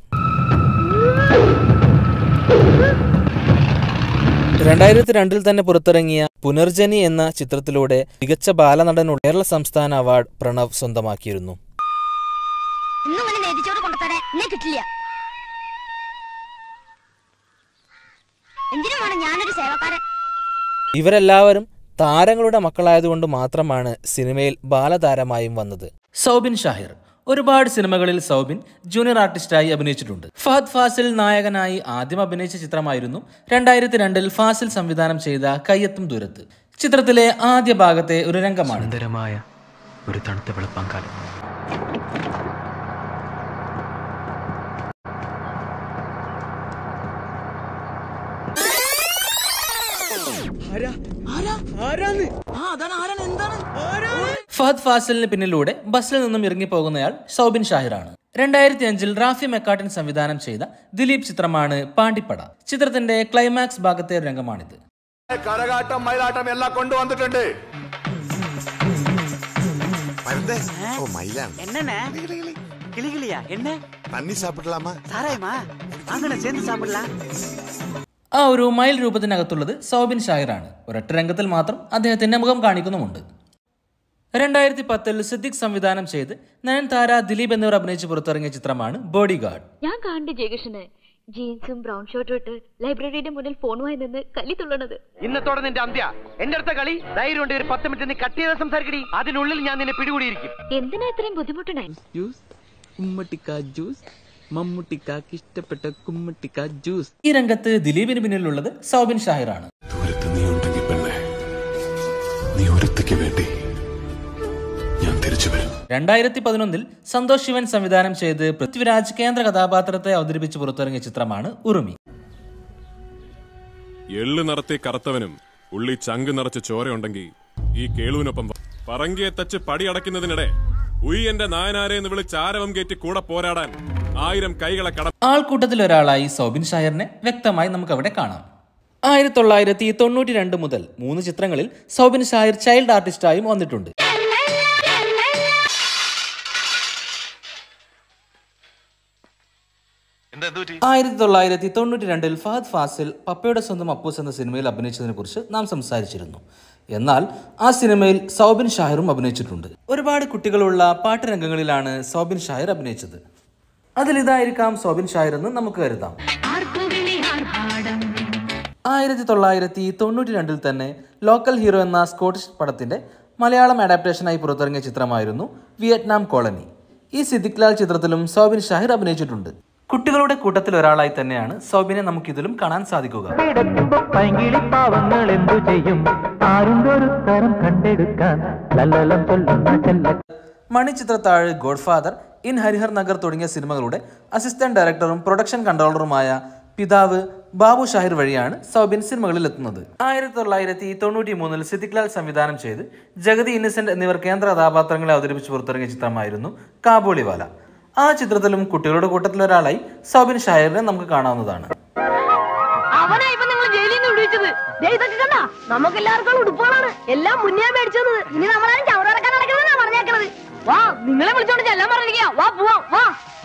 Speaker 1: രണ്ടായിരത്തി രണ്ടിൽ തന്നെ പുറത്തിറങ്ങിയ പുനർജനി എന്ന ചിത്രത്തിലൂടെ മികച്ച ബാലനടനുള്ള കേരള സംസ്ഥാന അവാർഡ് പ്രണവ് സ്വന്തമാക്കിയിരുന്നു
Speaker 13: ഇന്നും ഇങ്ങനെ നെതിച്ചോറ് കൊണ്ടുതരാൻ എന്നെ കിട്ടില്ല എന്തിനുമാണ് ഞാനൊരു സേവക്കാരൻ
Speaker 1: ഇവരെല്ലാവരും താരങ്ങളുടെ മക്കളായതുകൊണ്ട് മാത്രമാണ് സിനിമയിൽ ബാലതാരമായും വന്നത് സൗബിൻ ഷാഹിർ ഒരുപാട് സിനിമകളിൽ സൗബിൻ ജൂനിയർ ആർട്ടിസ്റ്റായി അഭിനയിച്ചിട്ടുണ്ട് ഫഹദ് ഫാസിൽ നായകനായി ആദ്യം അഭിനയിച്ച ചിത്രമായിരുന്നു രണ്ടായിരത്തി രണ്ടിൽ ഫാസിൽ സംവിധാനം ചെയ്ത കയ്യെത്തും ദൂരത്ത് ചിത്രത്തിലെ ആദ്യ ഭാഗത്തെ ഒരു രംഗമാണ്
Speaker 14: സുന്ദരമായ ഒരു തണുത്ത വെളുപ്പാങ്കാലം
Speaker 1: ഫഹദ് ഫാസിലിന് പിന്നിലൂടെ ബസ്സിൽ നിന്നും ഇറങ്ങിപ്പോകുന്നയാൾ സൗബിൻ ഷാഹിറാണ് രണ്ടായിരത്തി അഞ്ചിൽ റാഫി മെക്കാട്ടിൻ സംവിധാനം ചെയ്ത ദിലീപ് ചിത്രമാണ് പാണ്ടിപ്പട ചിത്രത്തിന്റെ ക്ലൈമാക്സ് ഭാഗത്തെ ഒരു രംഗമാണിത്
Speaker 5: കരകാട്ടം മയിലാട്ടം എല്ലാം കൊണ്ടുവന്നിട്ടുണ്ട്
Speaker 15: ஓ மயிலான்
Speaker 11: என்னண்ணே கிளிகிளியா என்ன
Speaker 15: தண்ணி சாப்பிடலாமா
Speaker 11: சாராயமா வாங்கண்ணே சேர்ந்து சாப்பிடலாம்
Speaker 1: ആ ഒരു മയിൽ രൂപത്തിനകത്തുള്ളത് സൗബിൻ ഷാഹിറാണ് ഒരൊറ്റ രംഗത്തിൽ മാത്രം അദ്ദേഹത്തിന്റെ മുഖം കാണിക്കുന്നുമുണ്ട് രണ്ടായിരത്തി പത്തിൽ സിദ്ദിഖ് സംവിധാനം ചെയ്ത് നയൻതാര ദിലീപ് എന്നിവർ അഭിനയിച്ച് പുറത്തിറങ്ങിയ ചിത്രമാണ് ബോഡി ഗാർഡ്
Speaker 16: ഞാൻ കാണുന്നുണ്ട് ജയകൃഷ്ണന് ജീൻസും ബ്രൗൺ ഷർട്ടും ഇട്ട് ലൈബ്രറിയുടെ മുന്നിൽ ഫോണുമായി നിന്ന് കല്ലി തുള്ളണത്
Speaker 2: ഇന്നത്തോടെ നിന്റെ അന്ത്യ എന്റെ അടുത്ത കളി ധൈര്യം ഉണ്ട് ഒരു പത്ത് മിനിറ്റ് നീ കട്ട് ചെയ്ത് സംസാരിക്കടി അതിനുള്ളിൽ ഞാൻ നിന്നെ പിടികൂടിയിരിക്കും
Speaker 16: എന്തിനാ ഇത്രയും ബുദ്ധിമുട്ടുണ്ടായി
Speaker 14: ജ്യൂസ് കുമ്മട്ടിക്ക ജ്യൂസ് മമ്മൂട്ടിക്കാക്ക് ഇഷ്ടപ്പെട്ട കുമ്മട്ടിക്ക ജ്യൂസ്
Speaker 1: ഈ രംഗത്ത് ദിലീപിന് പിന്നിലുള്ളത് സൗബിൻ ഷാഹിറാണ്
Speaker 17: ദൂരത്ത് നീ ഉണ്ടെങ്കിൽ പെണ്ണെ നീ ഒരുത്തയ്ക്ക് വേണ്ടി ഞാൻ തിരിച്ചു വരും
Speaker 1: രണ്ടായിരത്തി പതിനൊന്നിൽ സന്തോഷ് ശിവൻ സംവിധാനം ചെയ്ത് പൃഥ്വിരാജ് കേന്ദ്ര കഥാപാത്രത്തെ അവതരിപ്പിച്ച് പുറത്തിറങ്ങിയ ചിത്രമാണ് ഉറുമി
Speaker 18: എള്ളു നിറത്തി കറുത്തവനും ഉള്ളി ചങ്ക് നിറച്ച് ചോരയുണ്ടെങ്കിൽ ഈ കേളുവിനൊപ്പം വാ. പറങ്കിയെ തച്ച് പടി അടയ്ക്കുന്നതിനിടെ ഉയ്യന്റെ നായനാരെ എന്ന് വിളിച്ച് ആരവം കയറ്റി കൂടെ പോരാടാൻ ആയിരം കൈകളെ കട
Speaker 1: ആൾക്കൂട്ടത്തിൽ ഒരാളായി സൗബിൻ ഷാഹിറിനെ വ്യക്തമായി നമുക്ക് അവിടെ കാണാം ആയിരത്തി തൊള്ളായിരത്തി തൊണ്ണൂറ്റി രണ്ട് മുതൽ മൂന്ന് ചിത്രങ്ങളിൽ സൗബിൻ ഷാഹിർ ചൈൽഡ് ആർട്ടിസ്റ്റായും വന്നിട്ടുണ്ട്
Speaker 12: എന്താ എന്ത് പറ്റി
Speaker 1: ആയിരത്തി തൊള്ളായിരത്തി തൊണ്ണൂറ്റി രണ്ടിൽ ഫഹദ് ഫാസിൽ പപ്പയുടെ സ്വന്തം അപ്പൂസ് എന്ന സിനിമയിൽ അഭിനയിച്ചതിനെ കുറിച്ച് നാം സംസാരിച്ചിരുന്നു എന്നാൽ ആ സിനിമയിൽ സൗബിൻ ഷാഹിറും അഭിനയിച്ചിട്ടുണ്ട് ഒരുപാട് കുട്ടികളുള്ള പാട്ട് രംഗങ്ങളിലാണ് സൗബിൻ ഷാഹിർ അഭിനയിച്ചത് അതിലിതായിരിക്കാം സൗബിൻ ഷാഹിർ എന്ന് നമുക്ക് കരുതാം ആയിരത്തി തൊള്ളായിരത്തി തൊണ്ണൂറ്റി രണ്ടിൽ തന്നെ ലോക്കൽ ഹീറോ എന്ന സ്കോട്ടിഷ് പടത്തിന്റെ മലയാളം അഡാപ്റ്റേഷനായി പുറത്തിറങ്ങിയ ചിത്രമായിരുന്നു വിയറ്റ്നാം കോളനി ഈ സിദ്ദിഖ് ലാൽ ചിത്രത്തിലും സൗബിൻ ഷാഹിർ അഭിനയിച്ചിട്ടുണ്ട് കുട്ടികളുടെ കൂട്ടത്തിൽ ഒരാളായി തന്നെയാണ് സൗബിനെ നമുക്കിതിലും കാണാൻ സാധിക്കുക
Speaker 6: പാവങ്ങൾ എന്തു ചെയ്യും ആരുണ്ടൊരു തരം കണ്ടെടുക്കാൻ ലല്ലലം ചൊല്ലുന്ന ചെല്ല
Speaker 1: മണി ചിത്രത്താഴ് ഗോഡ്ഫാദർ ഇൻ ഹരിഹർ നഗർ തുടങ്ങിയ സിനിമകളുടെ അസിസ്റ്റന്റ് ഡയറക്ടറും പ്രൊഡക്ഷൻ കൺട്രോളറുമായ പിതാവ് ബാബു ഷാഹിർ വഴിയാണ് സൗബിൻ സിനിമകളിൽ എത്തുന്നത് ആയിരത്തി തൊള്ളായിരത്തി തൊണ്ണൂറ്റി മൂന്നിൽ സിദ്ദിഖ് ലാൽ സംവിധാനം ചെയ്ത് ജഗതി ഇന്നസെന്റ് എന്നിവർ കേന്ദ്ര കഥാപാത്രങ്ങളെ അവതരിപ്പിച്ച് പുറത്തിറങ്ങിയ ചിത്രമായിരുന്നു കാബൂളിവാല ആ ചിത്രത്തിലും കുട്ടികളുടെ കൂട്ടത്തിലൊരാളായി സൗബിൻ ഷാഹിറിനെ നമുക്ക് കാണാവുന്നതാണ്
Speaker 19: അവനാ ഇപ്പൊ നിങ്ങൾ ജയിലിൽ നിന്ന് വിടുവിച്ചത് ദേ ഇതൊക്കെ കണ്ട നമുക്ക് എല്ലാവർക്കും ഉടുപ്പുകളാണ് എല്ലാം മുന്നേ മേടിച്ചത് ഇനി നമ്മളാരും ചവറടക്കാൻ നടക്കണമെന്നാ പറഞ്ഞേക്കണത് വാ നിങ്ങളെ വിളിച്ചോണ്ട് ചെല്ലാൻ പറഞ്ഞിരിക്കാ വാ പോവാം വാ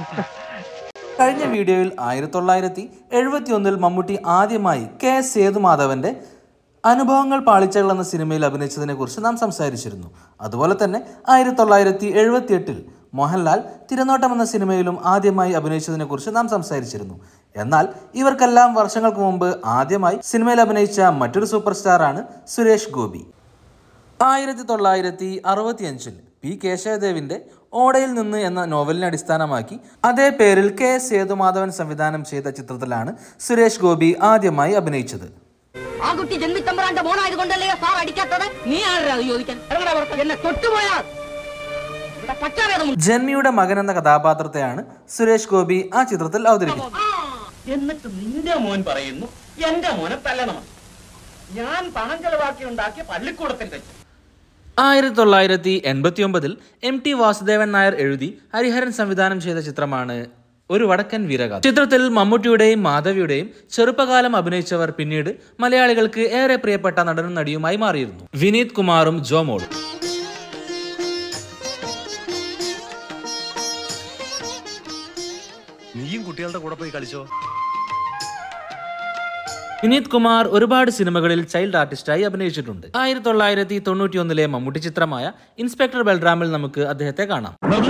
Speaker 1: കഴിഞ്ഞ വീഡിയോയിൽ ആയിരത്തി തൊള്ളായിരത്തി എഴുപത്തി ഒന്നിൽ മമ്മൂട്ടി ആദ്യമായി കെ എസ് സേതുമാധവന്റെ അനുഭവങ്ങൾ പാളിച്ചകൾ എന്ന സിനിമയിൽ അഭിനയിച്ചതിനെ കുറിച്ച് നാം സംസാരിച്ചിരുന്നു അതുപോലെ തന്നെ ആയിരത്തി തൊള്ളായിരത്തി എഴുപത്തി എട്ടിൽ മോഹൻലാൽ തിരനോട്ടം എന്ന സിനിമയിലും ആദ്യമായി അഭിനയിച്ചതിനെ കുറിച്ച് നാം സംസാരിച്ചിരുന്നു എന്നാൽ ഇവർക്കെല്ലാം വർഷങ്ങൾക്ക് മുമ്പ് ആദ്യമായി സിനിമയിൽ അഭിനയിച്ച മറ്റൊരു സൂപ്പർ സ്റ്റാറാണ് സുരേഷ് ഗോപി ആയിരത്തി തൊള്ളായിരത്തി അറുപത്തിയഞ്ചിൽ പി കേശവദേവിന്റെ ഓടയിൽ നിന്ന് എന്ന നോവലിനെ അടിസ്ഥാനമാക്കി അതേ പേരിൽ കെ എസ് സേതുമാധവൻ സംവിധാനം ചെയ്ത ചിത്രത്തിലാണ് സുരേഷ് ഗോപി ആദ്യമായി അഭിനയിച്ചത്
Speaker 19: ആ കുട്ടി ജന്മിത്തമ്പറാന്റെ മോനായത് കൊണ്ടല്ലേ സാർ അടിക്കാത്തത് നീ ആരാ അത് ചോദിക്കാൻ ഇറങ്ങടാ പുറത്ത്. എന്നെ തൊട്ടുപോയാൽ ഇവിടെ പച്ചാവേദം
Speaker 1: ജന്മിയുടെ മകൻ എന്ന കഥാപാത്രത്തെയാണ് സുരേഷ് ഗോപി ആ ചിത്രത്തിൽ അവതരിപ്പിച്ചത്
Speaker 7: എന്നിട്ട് നിന്റെ മോൻ പറയുന്നു എന്റെ മോനെ തല്ലണം ഞാൻ പണം ചെലവാക്കി ഉണ്ടാക്കിയ പള്ളിക്കൂടത്തിൽ തെറ്റ്
Speaker 1: ആയിരത്തി തൊള്ളായിരത്തി എൺപത്തി ഒമ്പതിൽ എം ടി വാസുദേവൻ നായർ എഴുതി ഹരിഹരൻ സംവിധാനം ചെയ്ത ചിത്രമാണ് ഒരു വടക്കൻ വീരഗാഥ ചിത്രത്തിൽ മമ്മൂട്ടിയുടെയും മാധവിയുടെയും ചെറുപ്പകാലം അഭിനയിച്ചവർ പിന്നീട് മലയാളികൾക്ക് ഏറെ പ്രിയപ്പെട്ട നടനും നടിയുമായി മാറിയിരുന്നു വിനീത് കുമാറും ജോമോളും
Speaker 12: നീയും കുട്ടികളുടെ കൂടെ പോയി കളിച്ചോ
Speaker 1: വിനീത് കുമാർ ഒരുപാട് സിനിമകളിൽ ചൈൽഡ് ആർട്ടിസ്റ്റായി അഭിനയിച്ചിട്ടുണ്ട് ആയിരത്തി തൊള്ളായിരത്തി തൊണ്ണൂറ്റി ഒന്നിലെ മമ്മൂട്ടി ചിത്രമായ ഇൻസ്പെക്ടർ ബൽറാമിൽ നമുക്ക് അദ്ദേഹത്തെ കാണാം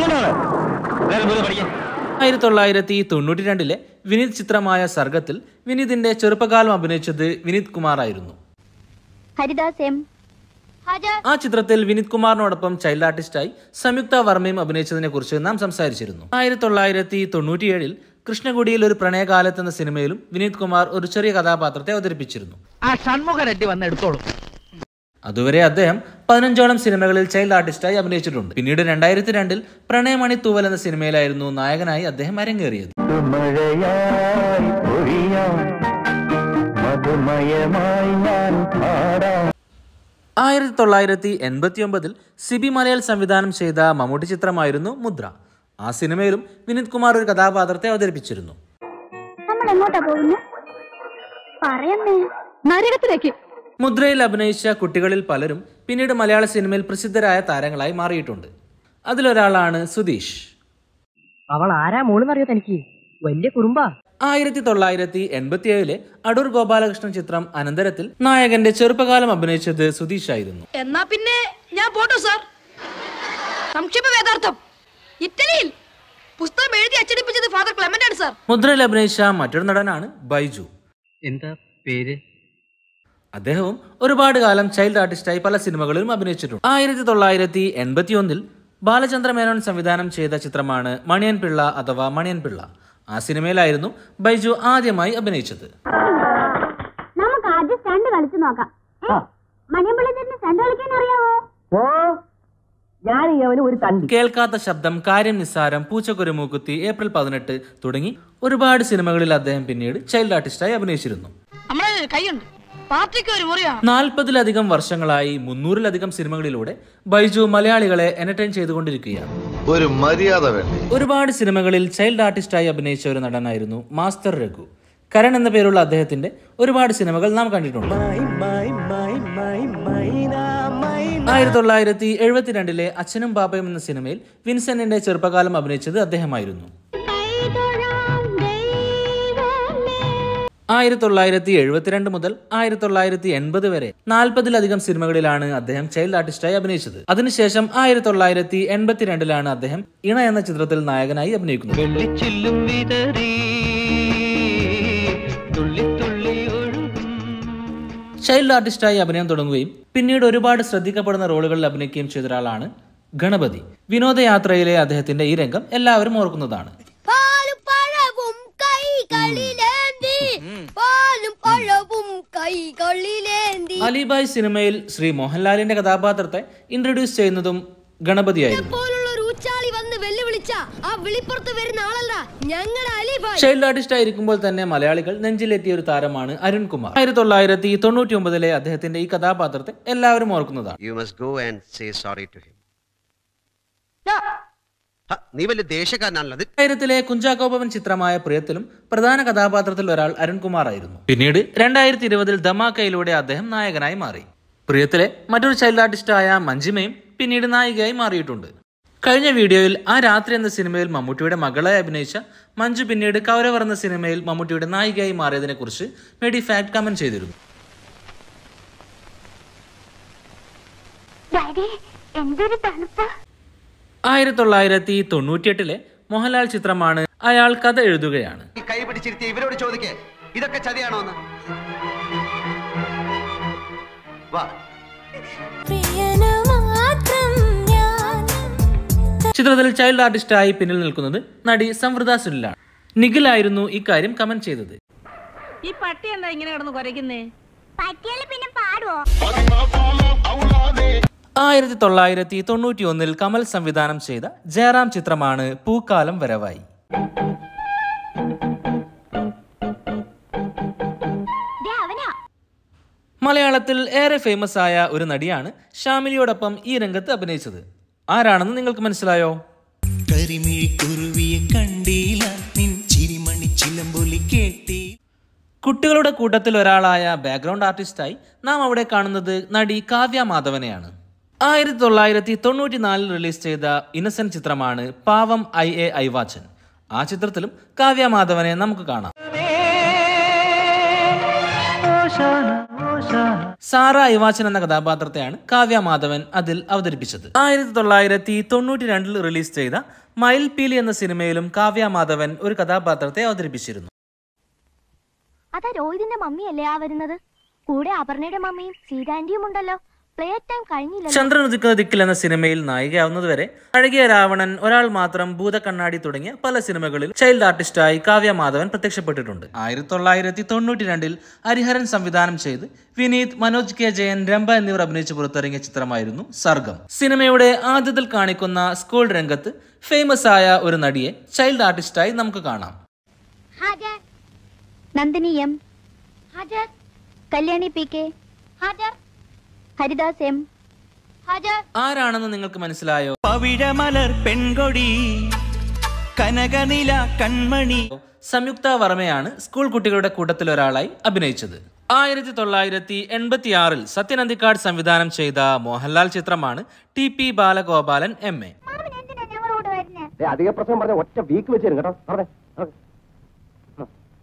Speaker 1: ആയിരത്തി തൊള്ളായിരത്തി തൊണ്ണൂറ്റി രണ്ടിലെ വിനീത് ചിത്രമായ സർഗത്തിൽ വിനീതിന്റെ ചെറുപ്പകാലം അഭിനയിച്ചത് വിനീത് കുമാർ ആയിരുന്നു
Speaker 13: ഹരിദാസ് എം
Speaker 1: ആ ചിത്രത്തിൽ വിനീത് കുമാറിനോടൊപ്പം ചൈൽഡ് ആർട്ടിസ്റ്റായി സംയുക്ത വർമ്മയും അഭിനയിച്ചതിനെ കുറിച്ച് നാം സംസാരിച്ചിരുന്നു ആയിരത്തി തൊള്ളായിരത്തി തൊണ്ണൂറ്റിയേഴിൽ കൃഷ്ണകുടിയിൽ ഒരു പ്രണയകാലത്ത് എന്ന സിനിമയിലും വിനീത് കുമാർ ഒരു ചെറിയ കഥാപാത്രത്തെ അവതരിപ്പിച്ചിരുന്നു
Speaker 6: ആ ഷൺമുഖ റെഡ്ഡി വന്ന് എടുത്തോളൂ
Speaker 1: അതുവരെ അദ്ദേഹം പതിനഞ്ചോളം സിനിമകളിൽ ചൈൽഡ് ആർട്ടിസ്റ്റായി അഭിനയിച്ചിട്ടുണ്ട് പിന്നീട് രണ്ടായിരത്തി രണ്ടിൽ പ്രണയമണി തൂവൽ എന്ന സിനിമയിലായിരുന്നു നായകനായി അദ്ദേഹം അരങ്ങേറിയത്
Speaker 6: മഴയായി പൊഴിയാം മധുമയമായി ഞാൻ പാടാം
Speaker 1: ആയിരത്തി തൊള്ളായിരത്തി എൺപത്തി ഒമ്പതിൽ സിബി മലയാൾ സംവിധാനം ചെയ്ത മമ്മൂട്ടി ചിത്രമായിരുന്നു മുദ്ര ആ സിനിമയിലും വിനീത് കുമാർ ഒരു കഥാപാത്രത്തെ അവതരിപ്പിച്ചിരുന്നു
Speaker 13: നമ്മൾ എങ്ങോട്ടാ പോകുന്നു പറയമ്മേ നരകത്തിലേക്ക്
Speaker 1: മുദ്രയിൽ അഭിനയിച്ച കുട്ടികളിൽ പലരും പിന്നീട് മലയാള സിനിമയിൽ പ്രസിദ്ധരായ താരങ്ങളായി മാറിയിട്ടുണ്ട് അതിലൊരാളാണ് സുധീഷ്
Speaker 7: അവൾ ആരാ മോളെന്നറിയോ തനിക്ക് വലിയ കുറുമ്പാ
Speaker 1: ആയിരത്തി തൊള്ളായിരത്തി എൺപത്തിയേഴിലെ അടൂർ ഗോപാലകൃഷ്ണൻ ചിത്രം അനന്തരത്തിൽ നായകന്റെ ചെറുപ്പകാലം അഭിനയിച്ചത് സുധീഷ് ആയിരുന്നു
Speaker 19: എന്നാ പിന്നെ ഞാൻ പോട്ടോ സാർ സംക്ഷേപ വേദാർത്ഥം ഇറ്റലിയിൽ പുസ്തകം എഴുതി അച്ചടിപ്പിച്ചത് ഫാദർ ക്ലെമന്റ് ആണ് സാർ
Speaker 1: മുദ്രയിൽ അഭിനയിച്ച മറ്റൊരു നടനാണ് ബൈജു
Speaker 6: എന്താ പേര്
Speaker 1: അദ്ദേഹവും ഒരുപാട് കാലം ചൈൽഡ് ആർട്ടിസ്റ്റായി പല സിനിമകളിലും അഭിനയിച്ചിട്ടുണ്ട് ആയിരത്തി തൊള്ളായിരത്തി എൺപത്തി ഒന്നിൽ ബാലചന്ദ്ര മേനോൻ സംവിധാനം ചെയ്ത ചിത്രമാണ് മണിയൻ പിള്ള അഥവാ മണിയൻ പിള്ള ആ സിനിമയിലായിരുന്നു ബൈജു ആദ്യമായി അഭിനയിച്ചത്
Speaker 13: നമുക്ക് ആദ്യം സ്റ്റണ്ട് കളിച്ചു നോക്കാം മണിയമ്പള്ളി തന്നെ സ്റ്റണ്ട് കളിക്കാൻ അറിയാവോ
Speaker 6: ഓ ഞാൻ അവന് ഒരു തണ്ടി
Speaker 1: കേൾക്കാത്ത ശബ്ദം കാര്യം നിസ്സാരം പൂച്ചക്കുരുമൂക്കുത്തി ഏപ്രിൽ പതിനെട്ട് തുടങ്ങി ഒരുപാട് സിനിമകളിൽ അദ്ദേഹം പിന്നീട് ചൈൽഡ് ആർട്ടിസ്റ്റായി അഭിനയിച്ചിരുന്നു
Speaker 19: നമ്മളെ കൈയുണ്ട് പാർട്ടിക്ക് ഒരു മുറിയാണ്
Speaker 1: നാൽപ്പതിലധികം വർഷങ്ങളായി മുന്നൂറിലധികം സിനിമകളിലൂടെ ബൈജു മലയാളികളെ എന്റർടൈൻ ചെയ്തുകൊണ്ടിരിക്കുകയാണ്
Speaker 15: ഒരു മര്യാദ വേണ്ടേ
Speaker 1: ഒരുപാട് സിനിമകളിൽ ചൈൽഡ് ആർട്ടിസ്റ്റായി അഭിനയിച്ച ഒരു നടനായിരുന്നു മാസ്റ്റർ രഘു കരൺ എന്ന പേരുള്ള അദ്ദേഹത്തിന്റെ ഒരുപാട് സിനിമകൾ നാം കണ്ടിട്ടുണ്ട് ആയിരത്തി തൊള്ളായിരത്തി എഴുപത്തിരണ്ടിലെ അച്ഛനും പാപ്പയും എന്ന സിനിമയിൽ വിൻസെന്റിന്റെ ചെറുപ്പകാലം അഭിനയിച്ചത് അദ്ദേഹമായിരുന്നു ആയിരത്തി തൊള്ളായിരത്തി എഴുപത്തിരണ്ട് മുതൽ ആയിരത്തി തൊള്ളായിരത്തി എൺപത് വരെ നാൽപ്പതിലധികം സിനിമകളിലാണ് അദ്ദേഹം ചൈൽഡ് ആർട്ടിസ്റ്റായി അഭിനയിച്ചത് അതിനുശേഷം ആയിരത്തി തൊള്ളായിരത്തി എൺപത്തിരണ്ടിലാണ് അദ്ദേഹം ഇണ എന്ന ചിത്രത്തിൽ നായകനായി അഭിനയിക്കുന്നത്
Speaker 6: വെള്ളിച്ചില്ലും വിതറി തുള്ളി തുള്ളി
Speaker 1: ചൈൽഡ് ആർട്ടിസ്റ്റായി അഭിനയം തുടങ്ങുകയും പിന്നീട് ഒരുപാട് ശ്രദ്ധിക്കപ്പെടുന്ന റോളുകളിൽ അഭിനയിക്കുകയും ചെയ്ത ഒരാളാണ് ഗണപതി വിനോദയാത്രയിലെ അദ്ദേഹത്തിന്റെ ഈ രംഗം എല്ലാവരും ഓർക്കുന്നതാണ്
Speaker 13: പാലും പഴവും കൈകളിലേന്തി പാലും പഴവും കൈകളിലേന്തി
Speaker 1: അലിബായ് സിനിമയിൽ ശ്രീ മോഹൻലാലിന്റെ കഥാപാത്രത്തെ ഇൻട്രൊഡ്യൂസ് ചെയ്യുന്നതും ഗണപതിയായിരുന്നു
Speaker 13: പോലുള്ള ഒരു ഊച്ചാളി വന്ന് വെല്ലുവിളിച്ച ആ വിളിപ്പുറത്ത് വരുന്ന ആളല്ല ഞങ്ങളുടെ അലിഭായ്
Speaker 1: ചൈൽഡ് ആർട്ടിസ്റ്റ് ആയിരിക്കുമ്പോൾ തന്നെ മലയാളികൾ നെഞ്ചിലെത്തിയ ഒരു താരമാണ് അരുൺകുമാർ ആയിരത്തി തൊള്ളായിരത്തി തൊണ്ണൂറ്റി ഒമ്പതിലെ അദ്ദേഹത്തിന്റെ ഈ കഥാപാത്രത്തെ എല്ലാവരും ഓർക്കുന്നതാണ്
Speaker 20: you must go and say sorry to him നീ വലിയ ദേശക്കാരനാണല്ലോ അത്
Speaker 1: ആയിരത്തിലെ കുഞ്ചാക്കോപവൻ ചിത്രമായ പ്രിയത്തിലും പ്രധാന കഥാപാത്രത്തിൽ ഒരാൾ അരുൺകുമാർ ആയിരുന്നു പിന്നീട് രണ്ടായിരത്തി ഇരുപതിൽ ധമാക്കയിലൂടെ അദ്ദേഹം നായകനായി മാറി പ്രിയത്തിലെ മറ്റൊരു ചൈൽഡ് ആർട്ടിസ്റ്റായ മഞ്ജിമയും പിന്നീട് നായികയായി മാറിയിട്ടുണ്ട് കഴിഞ്ഞ വീഡിയോയിൽ ആ രാത്രി എന്ന സിനിമയിൽ മമ്മൂട്ടിയുടെ മകളായി അഭിനയിച്ച മഞ്ജു പിന്നീട് കൗരവർ എന്ന സിനിമയിൽ മമ്മൂട്ടിയുടെ നായികയായി മാറിയതിനെ കുറിച്ച് മെഡി ഫാക്ട് കമന്റ് ചെയ്തിരുന്നു
Speaker 13: എന്തൊരു തണുപ്പ്
Speaker 1: ആയിരത്തി തൊള്ളായിരത്തി തൊണ്ണൂറ്റിയെട്ടിലെ മോഹൻലാൽ ചിത്രമാണ് അയാൾ കഥ എഴുതുകയാണ്
Speaker 20: ഈ കൈ പിടിച്ചിരുത്തിയ ഇവരോട് ചോദിക്കേ ഇതൊക്കെ ചതിയാണോ എന്ന് വാ
Speaker 1: ചിത്രത്തിൽ ചൈൽഡ് ആർട്ടിസ്റ്റായി പിന്നിൽ നിൽക്കുന്നത് നടി സംവൃത സുനിലാണ് നിഖിലായിരുന്നു ഇക്കാര്യം കമന്റ് ചെയ്തത്
Speaker 19: ഈ പട്ടി എന്താ ഇങ്ങനെ കിടന്ന് കുരയ്ക്കുന്നേ
Speaker 13: പറ്റിയാല് പിന്നെ പാടുവോ
Speaker 1: ആയിരത്തി തൊള്ളായിരത്തി തൊണ്ണൂറ്റി ഒന്നിൽ കമൽ സംവിധാനം ചെയ്ത ജയറാം ചിത്രമാണ് പൂക്കാലം വരവായി മലയാളത്തിൽ ഏറെ ഫേമസ് ആയ ഒരു നടിയാണ് ഷാമിലിയോടൊപ്പം ഈ രംഗത്ത് അഭിനയിച്ചത് ആരാണെന്ന് നിങ്ങൾക്ക് മനസ്സിലായോ
Speaker 21: കരിമിഴി കുരുവിയെ കണ്ടീല നിൻ ചിരിമണി ചിലമ്പൊലി കേട്ടി
Speaker 1: കുട്ടികളുടെ കൂട്ടത്തിൽ ഒരാളായ ബാക്ക്ഗ്രൗണ്ട് ആർട്ടിസ്റ്റായി നാം അവിടെ കാണുന്നത് നടി കാവ്യ മാധവനെയാണ് ആയിരത്തി തൊള്ളായിരത്തി തൊണ്ണൂറ്റി നാലിൽ റിലീസ് ചെയ്ത ഇന്നസെന്റ് ചിത്രമാണ് പാവം ഐ എ ഐവാച്ചൻ ആ ചിത്രത്തിലും കാവ്യ മാധവനെ നമുക്ക് കാണാം സാറ ഇവാച്ചൻ എന്ന കഥാപാത്രത്തെയാണ് കാവ്യ മാധവൻ അതിൽ അവതരിപ്പിച്ചത് ആയിരത്തി തൊള്ളായിരത്തി തൊണ്ണൂറ്റി രണ്ടിൽ റിലീസ് ചെയ്ത മയിൽപീലി എന്ന സിനിമയിലും കാവ്യ മാധവൻ ഒരു കഥാപാത്രത്തെ അവതരിപ്പിച്ചിരുന്നു
Speaker 13: അതാ രോഹിതിന്റെ മമ്മിയല്ലേ ആ വരുന്നത് കൂടെ അപർണയുടെ മമ്മിയും സീതാന്റിയും ഉണ്ടല്ലോ പ്ലേ ടൈം കഴിഞ്ഞില്ലല്ലോ
Speaker 1: ചന്ദ്രൻ ഉദിക്കുന്ന ദിക്കിൽ എന്ന സിനിമയിൽ നായികയാവുന്നതുവരെ അഴകിയ രാവണൻ ഒരാൾ മാത്രം ഭൂതക്കണ്ണാടി തുടങ്ങിയ പല സിനിമകളിൽ ചൈൽഡ് ആർട്ടിസ്റ്റായി കാവ്യ മാധവൻ പ്രത്യക്ഷപ്പെട്ടിട്ടുണ്ട് ആയിരത്തി തൊള്ളായിരത്തി തൊണ്ണൂറ്റി രണ്ടിൽ ഹരിഹരൻ സംവിധാനം ചെയ്ത് വിനീത് മനോജ് കെ ജയൻ രംഭ എന്നിവർ അഭിനയിച്ച് പുറത്തിറങ്ങിയ ചിത്രമായിരുന്നു സർഗം സിനിമയുടെ ആദ്യത്തിൽ കാണിക്കുന്ന സ്കൂൾ രംഗത്ത് ഫേമസ് ആയ ഒരു നടിയെ ചൈൽഡ് ആർട്ടിസ്റ്റായി നമുക്ക് കാണാം
Speaker 13: ഹാജർ നന്ദിനി എം ഹാജർ കല്യാണി പി കെ ഹാജർ ഹരിദാസ് എം ഹാജർ
Speaker 1: ആരാണെന്ന് നിങ്ങൾക്ക് മനസ്സിലായോ
Speaker 21: പവിഴമലർ പെൺകൊടി കനകനില കൺമണി
Speaker 1: സംയുക്ത വർമ്മയാണ് സ്കൂൾ കുട്ടികളുടെ കൂട്ടത്തിൽ ഒരാളായി അഭിനയിച്ചത് ആയിരത്തി തൊള്ളായിരത്തി എൺപത്തി ആറിൽ സത്യനന്ദിക്കാട് സംവിധാനം ചെയ്ത മോഹൻലാൽ ചിത്രമാണ് T P Balagopalan M A
Speaker 6: അധിക പ്രസംഗം പറഞ്ഞ ഒറ്റ വീക്ക് വെച്ച് തരും കേട്ടോ പറഞ്ഞേ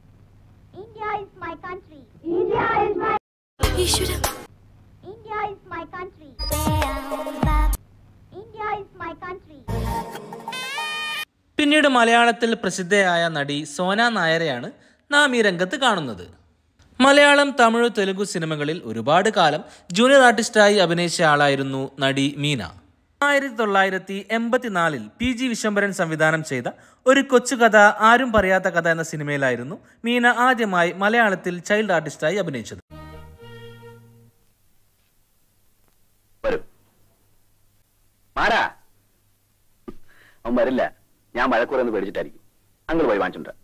Speaker 1: പിന്നീട് മലയാളത്തിൽ പ്രസിദ്ധയായ നടി സോന നായരെയാണ് നാം ഈ രംഗത്ത് കാണുന്നത് മലയാളം തമിഴ് തെലുഗു സിനിമകളിൽ ഒരുപാട് കാലം ജൂനിയർ ആർട്ടിസ്റ്റായി അഭിനയിച്ച ആളായിരുന്നു നടി മീന ആയിരത്തി തൊള്ളായിരത്തി എൺപത്തിനാലിൽ പി ജി വിശ്വംഭരൻ സംവിധാനം ചെയ്ത ഒരു കൊച്ചു കഥ ആരും പറയാത്ത കഥ എന്ന സിനിമയിലായിരുന്നു മീന ആദ്യമായി മലയാളത്തിൽ ചൈൽഡ് ആർട്ടിസ്റ്റായി അഭിനയിച്ചത്
Speaker 2: മാറാ അവൻ വരില്ല ഞാൻ മഴക്കുറന്ന് പേടിച്ചിട്ടായിരിക്കും അങ്ങോട്ട് പോയി വാങ്ങിച്ചിട്ടുണ്ട്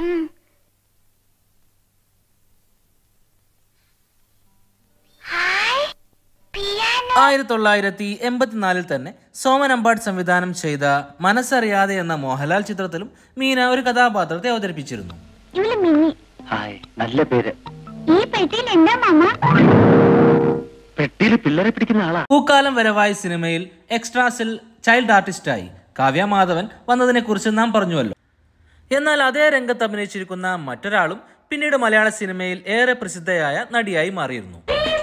Speaker 1: ആയിരത്തി തൊള്ളായിരത്തി എൺപത്തിനാലിൽ തന്നെ സോമൻ അമ്പാട് സംവിധാനം ചെയ്ത മനസ്സറിയാതെ എന്ന മോഹൻലാൽ ചിത്രത്തിലും മീന ഒരു കഥാപാത്രത്തെ അവതരിപ്പിച്ചിരുന്നു
Speaker 13: ഇവള് മിനി
Speaker 2: ഹായ് നല്ല പേര്
Speaker 13: ഈ പെട്ടിയിൽ എന്താ മാമ
Speaker 2: പെട്ടിയിൽ പിള്ളേരെ പിടിക്കുന്ന ആളാ
Speaker 1: പൂക്കാലം വരവായി സിനിമയിൽ എക്സ്ട്രാസിൽ ചൈൽഡ് ആർട്ടിസ്റ്റായി കാവ്യ മാധവൻ വന്നതിനെക്കുറിച്ച് നാം പറഞ്ഞുവല്ലോ എന്നാൽ അതേ രംഗത്ത് അഭിനയിച്ചിരിക്കുന്ന മറ്റൊരാളും പിന്നീട് മലയാള സിനിമയിൽ ഏറെ പ്രസിദ്ധയായ നടിയായി മാറിയിരുന്നു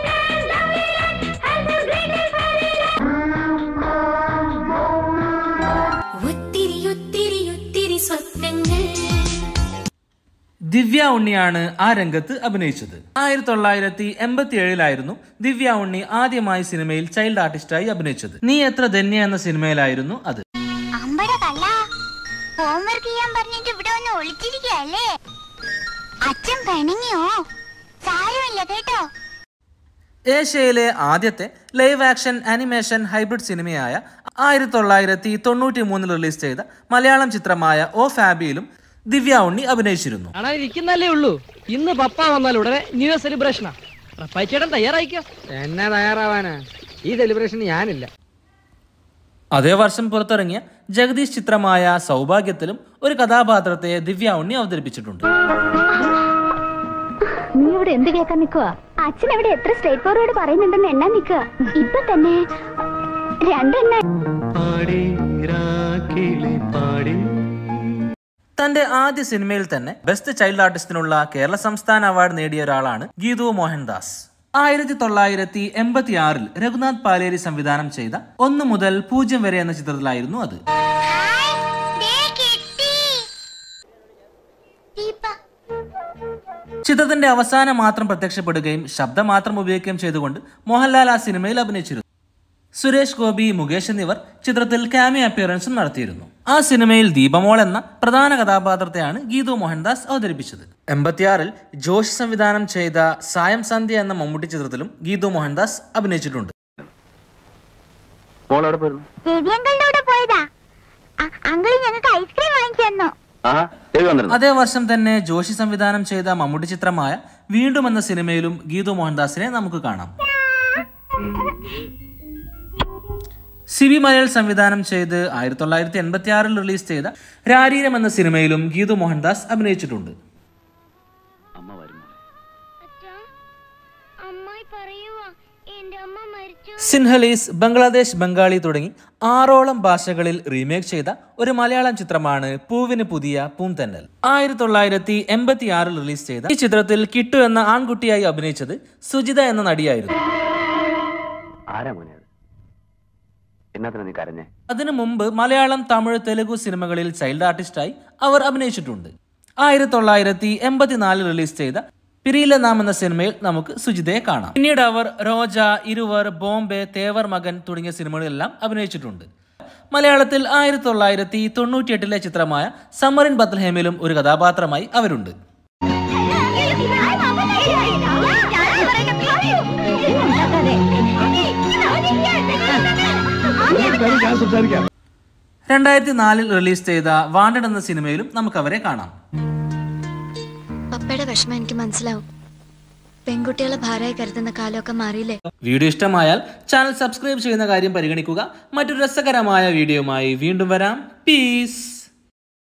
Speaker 8: ഒത്തിരി ഒത്തിരി ഒത്തിരി സ്വപ്നങ്ങൾ
Speaker 1: ദിവ്യ ഉണ്ണിയാണ് ആ രംഗത്ത് അഭിനയിച്ചത് ആയിരത്തി തൊള്ളായിരത്തി എൺപത്തി ഏഴിലായിരുന്നു ദിവ്യ ഉണ്ണി ആദ്യമായി സിനിമയിൽ ചൈൽഡ് ആർട്ടിസ്റ്റായി അഭിനയിച്ചത് നീ എത്ര ധന്യ എന്ന സിനിമയിലായിരുന്നു അത്
Speaker 13: അമ്പട കല്ല ഹോംവർക്ക് ചെയ്യാൻ പറഞ്ഞിട്ട് ഇവിടെ വന്ന് ഒളിച്ചിരിക്കല്ലേ അച്ഛൻ പിണങ്ങിയോ സാരമില്ല കേട്ടോ
Speaker 1: ഏഷ്യയിലെ ആദ്യത്തെ ലൈവ് ആക്ഷൻ ആനിമേഷൻ ഹൈബ്രിഡ് സിനിമയായ ആയിരത്തി തൊള്ളായിരത്തി തൊണ്ണൂറ്റി മൂന്നിൽ റിലീസ് ചെയ്ത മലയാളം ചിത്രമായ ഓ ഫാബിയിലും ദിവ്യ ഉണ്ണി അഭിനയിച്ചിരുന്നു
Speaker 6: കാണാൻ ഇരിക്കുന്നല്ലേ ഉള്ളൂ ഇന്ന് പപ്പ വന്നാൽ ഉടനെ ന്യൂ ഇയർ സെലിബ്രേഷനാ പൈച്ചേട്ടൻ തയ്യാറായിക്കോ എന്നെ തയ്യാറാവാനാ ഈ സെലിബ്രേഷൻ ഞാനില്ല
Speaker 1: അതേ വർഷം പുറത്തിറങ്ങിയ ജഗദീഷ് ചിത്രമായ സൗഭാഗ്യത്തിലും ഒരു കഥാപാത്രത്തെ ദിവ്യ ഉണ്ണി അവതരിപ്പിച്ചിട്ടുണ്ട്
Speaker 13: നീ ഇവിടെ എന്ത് കേൾക്കാൻ നിൽക്കുക അച്ഛൻ അവിടെ എത്ര സ്ട്രേറ്റ് ഫോർവേഡ് പറയുന്നുണ്ടെന്ന് എണ്ണാൻ നിൽക്കുക ഇപ്പൊ തന്നെ രണ്ടെണ്ണം
Speaker 1: തന്റെ ആദ്യ സിനിമയിൽ തന്നെ ബെസ്റ്റ് ചൈൽഡ് ആർട്ടിസ്റ്റിനുള്ള കേരള സംസ്ഥാന അവാർഡ് നേടിയ ഒരാളാണ് ഗീതു മോഹൻദാസ് ആയിരത്തി തൊള്ളായിരത്തി എൺപത്തി ആറിൽ രഘുനാഥ് പാലേരി സംവിധാനം ചെയ്ത ഒന്ന് മുതൽ പൂജ്യം വരെ എന്ന ചിത്രത്തിലായിരുന്നു അത് ചിത്രത്തിന്റെ അവസാനം മാത്രം പ്രത്യക്ഷപ്പെടുകയും ശബ്ദം മാത്രം ഉപയോഗിക്കുകയും ചെയ്തുകൊണ്ട് മോഹൻലാൽ ആ സിനിമയിൽ അഭിനയിച്ചിരുന്നു സുരേഷ് ഗോപി മുകേഷ് എന്നിവർ ചിത്രത്തിൽ ക്യാമിയോ അപ്പിയറൻസും നടത്തിയിരുന്നു ആ സിനിമയിൽ ദീപമോൾ എന്ന പ്രധാന കഥാപാത്രത്തെയാണ് ഗീതു മോഹൻദാസ് അവതരിപ്പിച്ചത് എൺപത്തിയാറിൽ ജോഷ് സംവിധാനം ചെയ്ത സായം സന്ധ്യ എന്ന മമ്മൂട്ടി ചിത്രത്തിലും ഗീതു മോഹൻദാസ് അഭിനയിച്ചിട്ടുണ്ട്
Speaker 2: മോളെവിടെ പോയിരുന്നു
Speaker 13: രവിയങ്കളുടെ കൂടെ പോയതാ അങ്കിൾ ഞങ്ങൾക്ക് ഐസ്ക്രീം വാങ്ങിച്ചു തന്നോ
Speaker 2: ആഹാ ദേവി വന്നിരുന്നു
Speaker 1: അതേ വർഷം തന്നെ ജോഷി സംവിധാനം ചെയ്ത മമ്മൂട്ടി ചിത്രമായ വീണ്ടും എന്ന സിനിമയിലും ഗീതു മോഹൻദാസിനെ നമുക്ക് കാണാം സി വി മലയാൾ സംവിധാനം ചെയ്ത് ആയിരത്തി തൊള്ളായിരത്തി എൺപത്തി ആറിൽ റിലീസ് ചെയ്ത രാരീരം എന്ന സിനിമയിലും ഗീതു മോഹൻദാസ് അഭിനയിച്ചിട്ടുണ്ട്
Speaker 2: അമ്മ വരുന്നു
Speaker 13: അമ്മായി പറയുവാ എന്റെ അമ്മ മരിച്ചു
Speaker 1: സിൻഹലീസ് ബംഗ്ലാദേശ് ബംഗാളി തുടങ്ങി ആറോളം ഭാഷകളിൽ റീമേക്ക് ചെയ്ത ഒരു മലയാളം ചിത്രമാണ് പൂവിന് പുതിയ പൂന്തന്നൽ ആയിരത്തി തൊള്ളായിരത്തി എൺപത്തി ആറിൽ റിലീസ് ചെയ്ത ഈ ചിത്രത്തിൽ കിട്ടു എന്ന ആൺകുട്ടിയായി അഭിനയിച്ചത് സുജിത എന്ന നടിയായിരുന്നു
Speaker 2: ആരാ മോനെ അത് എന്നാത്തിനാ നീ കരഞ്ഞേ
Speaker 1: അതിനു മുമ്പ് മലയാളം തമിഴ് തെലുഗു സിനിമകളിൽ ചൈൽഡ് ആർട്ടിസ്റ്റായി അവർ അഭിനയിച്ചിട്ടുണ്ട് ആയിരത്തി തൊള്ളായിരത്തി എൺപത്തിനാലിൽ റിലീസ് ചെയ്ത പിരിയിലെ നാം എന്ന സിനിമയിൽ നമുക്ക് സുജിതയെ കാണാം പിന്നീട് അവർ രോജ ഇരുവർ ബോംബെ തേവർ മകൻ തുടങ്ങിയ സിനിമകളിലെല്ലാം അഭിനയിച്ചിട്ടുണ്ട് മലയാളത്തിൽ ആയിരത്തി തൊള്ളായിരത്തി തൊണ്ണൂറ്റിയെട്ടിലെ ചിത്രമായ സമ്മറിൻ ബത്ലഹേമിലും ഒരു കഥാപാത്രമായി അവരുണ്ട് രണ്ടായിരത്തി നാലിൽ റിലീസ് ചെയ്ത വാണ്ടഡ് എന്ന സിനിമയിലും നമുക്ക് അവരെ കാണാം
Speaker 16: പപ്പയുടെ വിഷമം എനിക്ക് മനസ്സിലാവും പെൺകുട്ടികളെ ഭാരമായി കരുതുന്ന കാലമൊക്കെ മാറിയില്ലേ
Speaker 1: വീഡിയോ ഇഷ്ടമായാൽ ചാനൽ സബ്സ്ക്രൈബ് ചെയ്യുന്ന കാര്യം പരിഗണിക്കുക മറ്റൊരു രസകരമായ വീഡിയോയുമായി വീണ്ടും വരാം പീസ്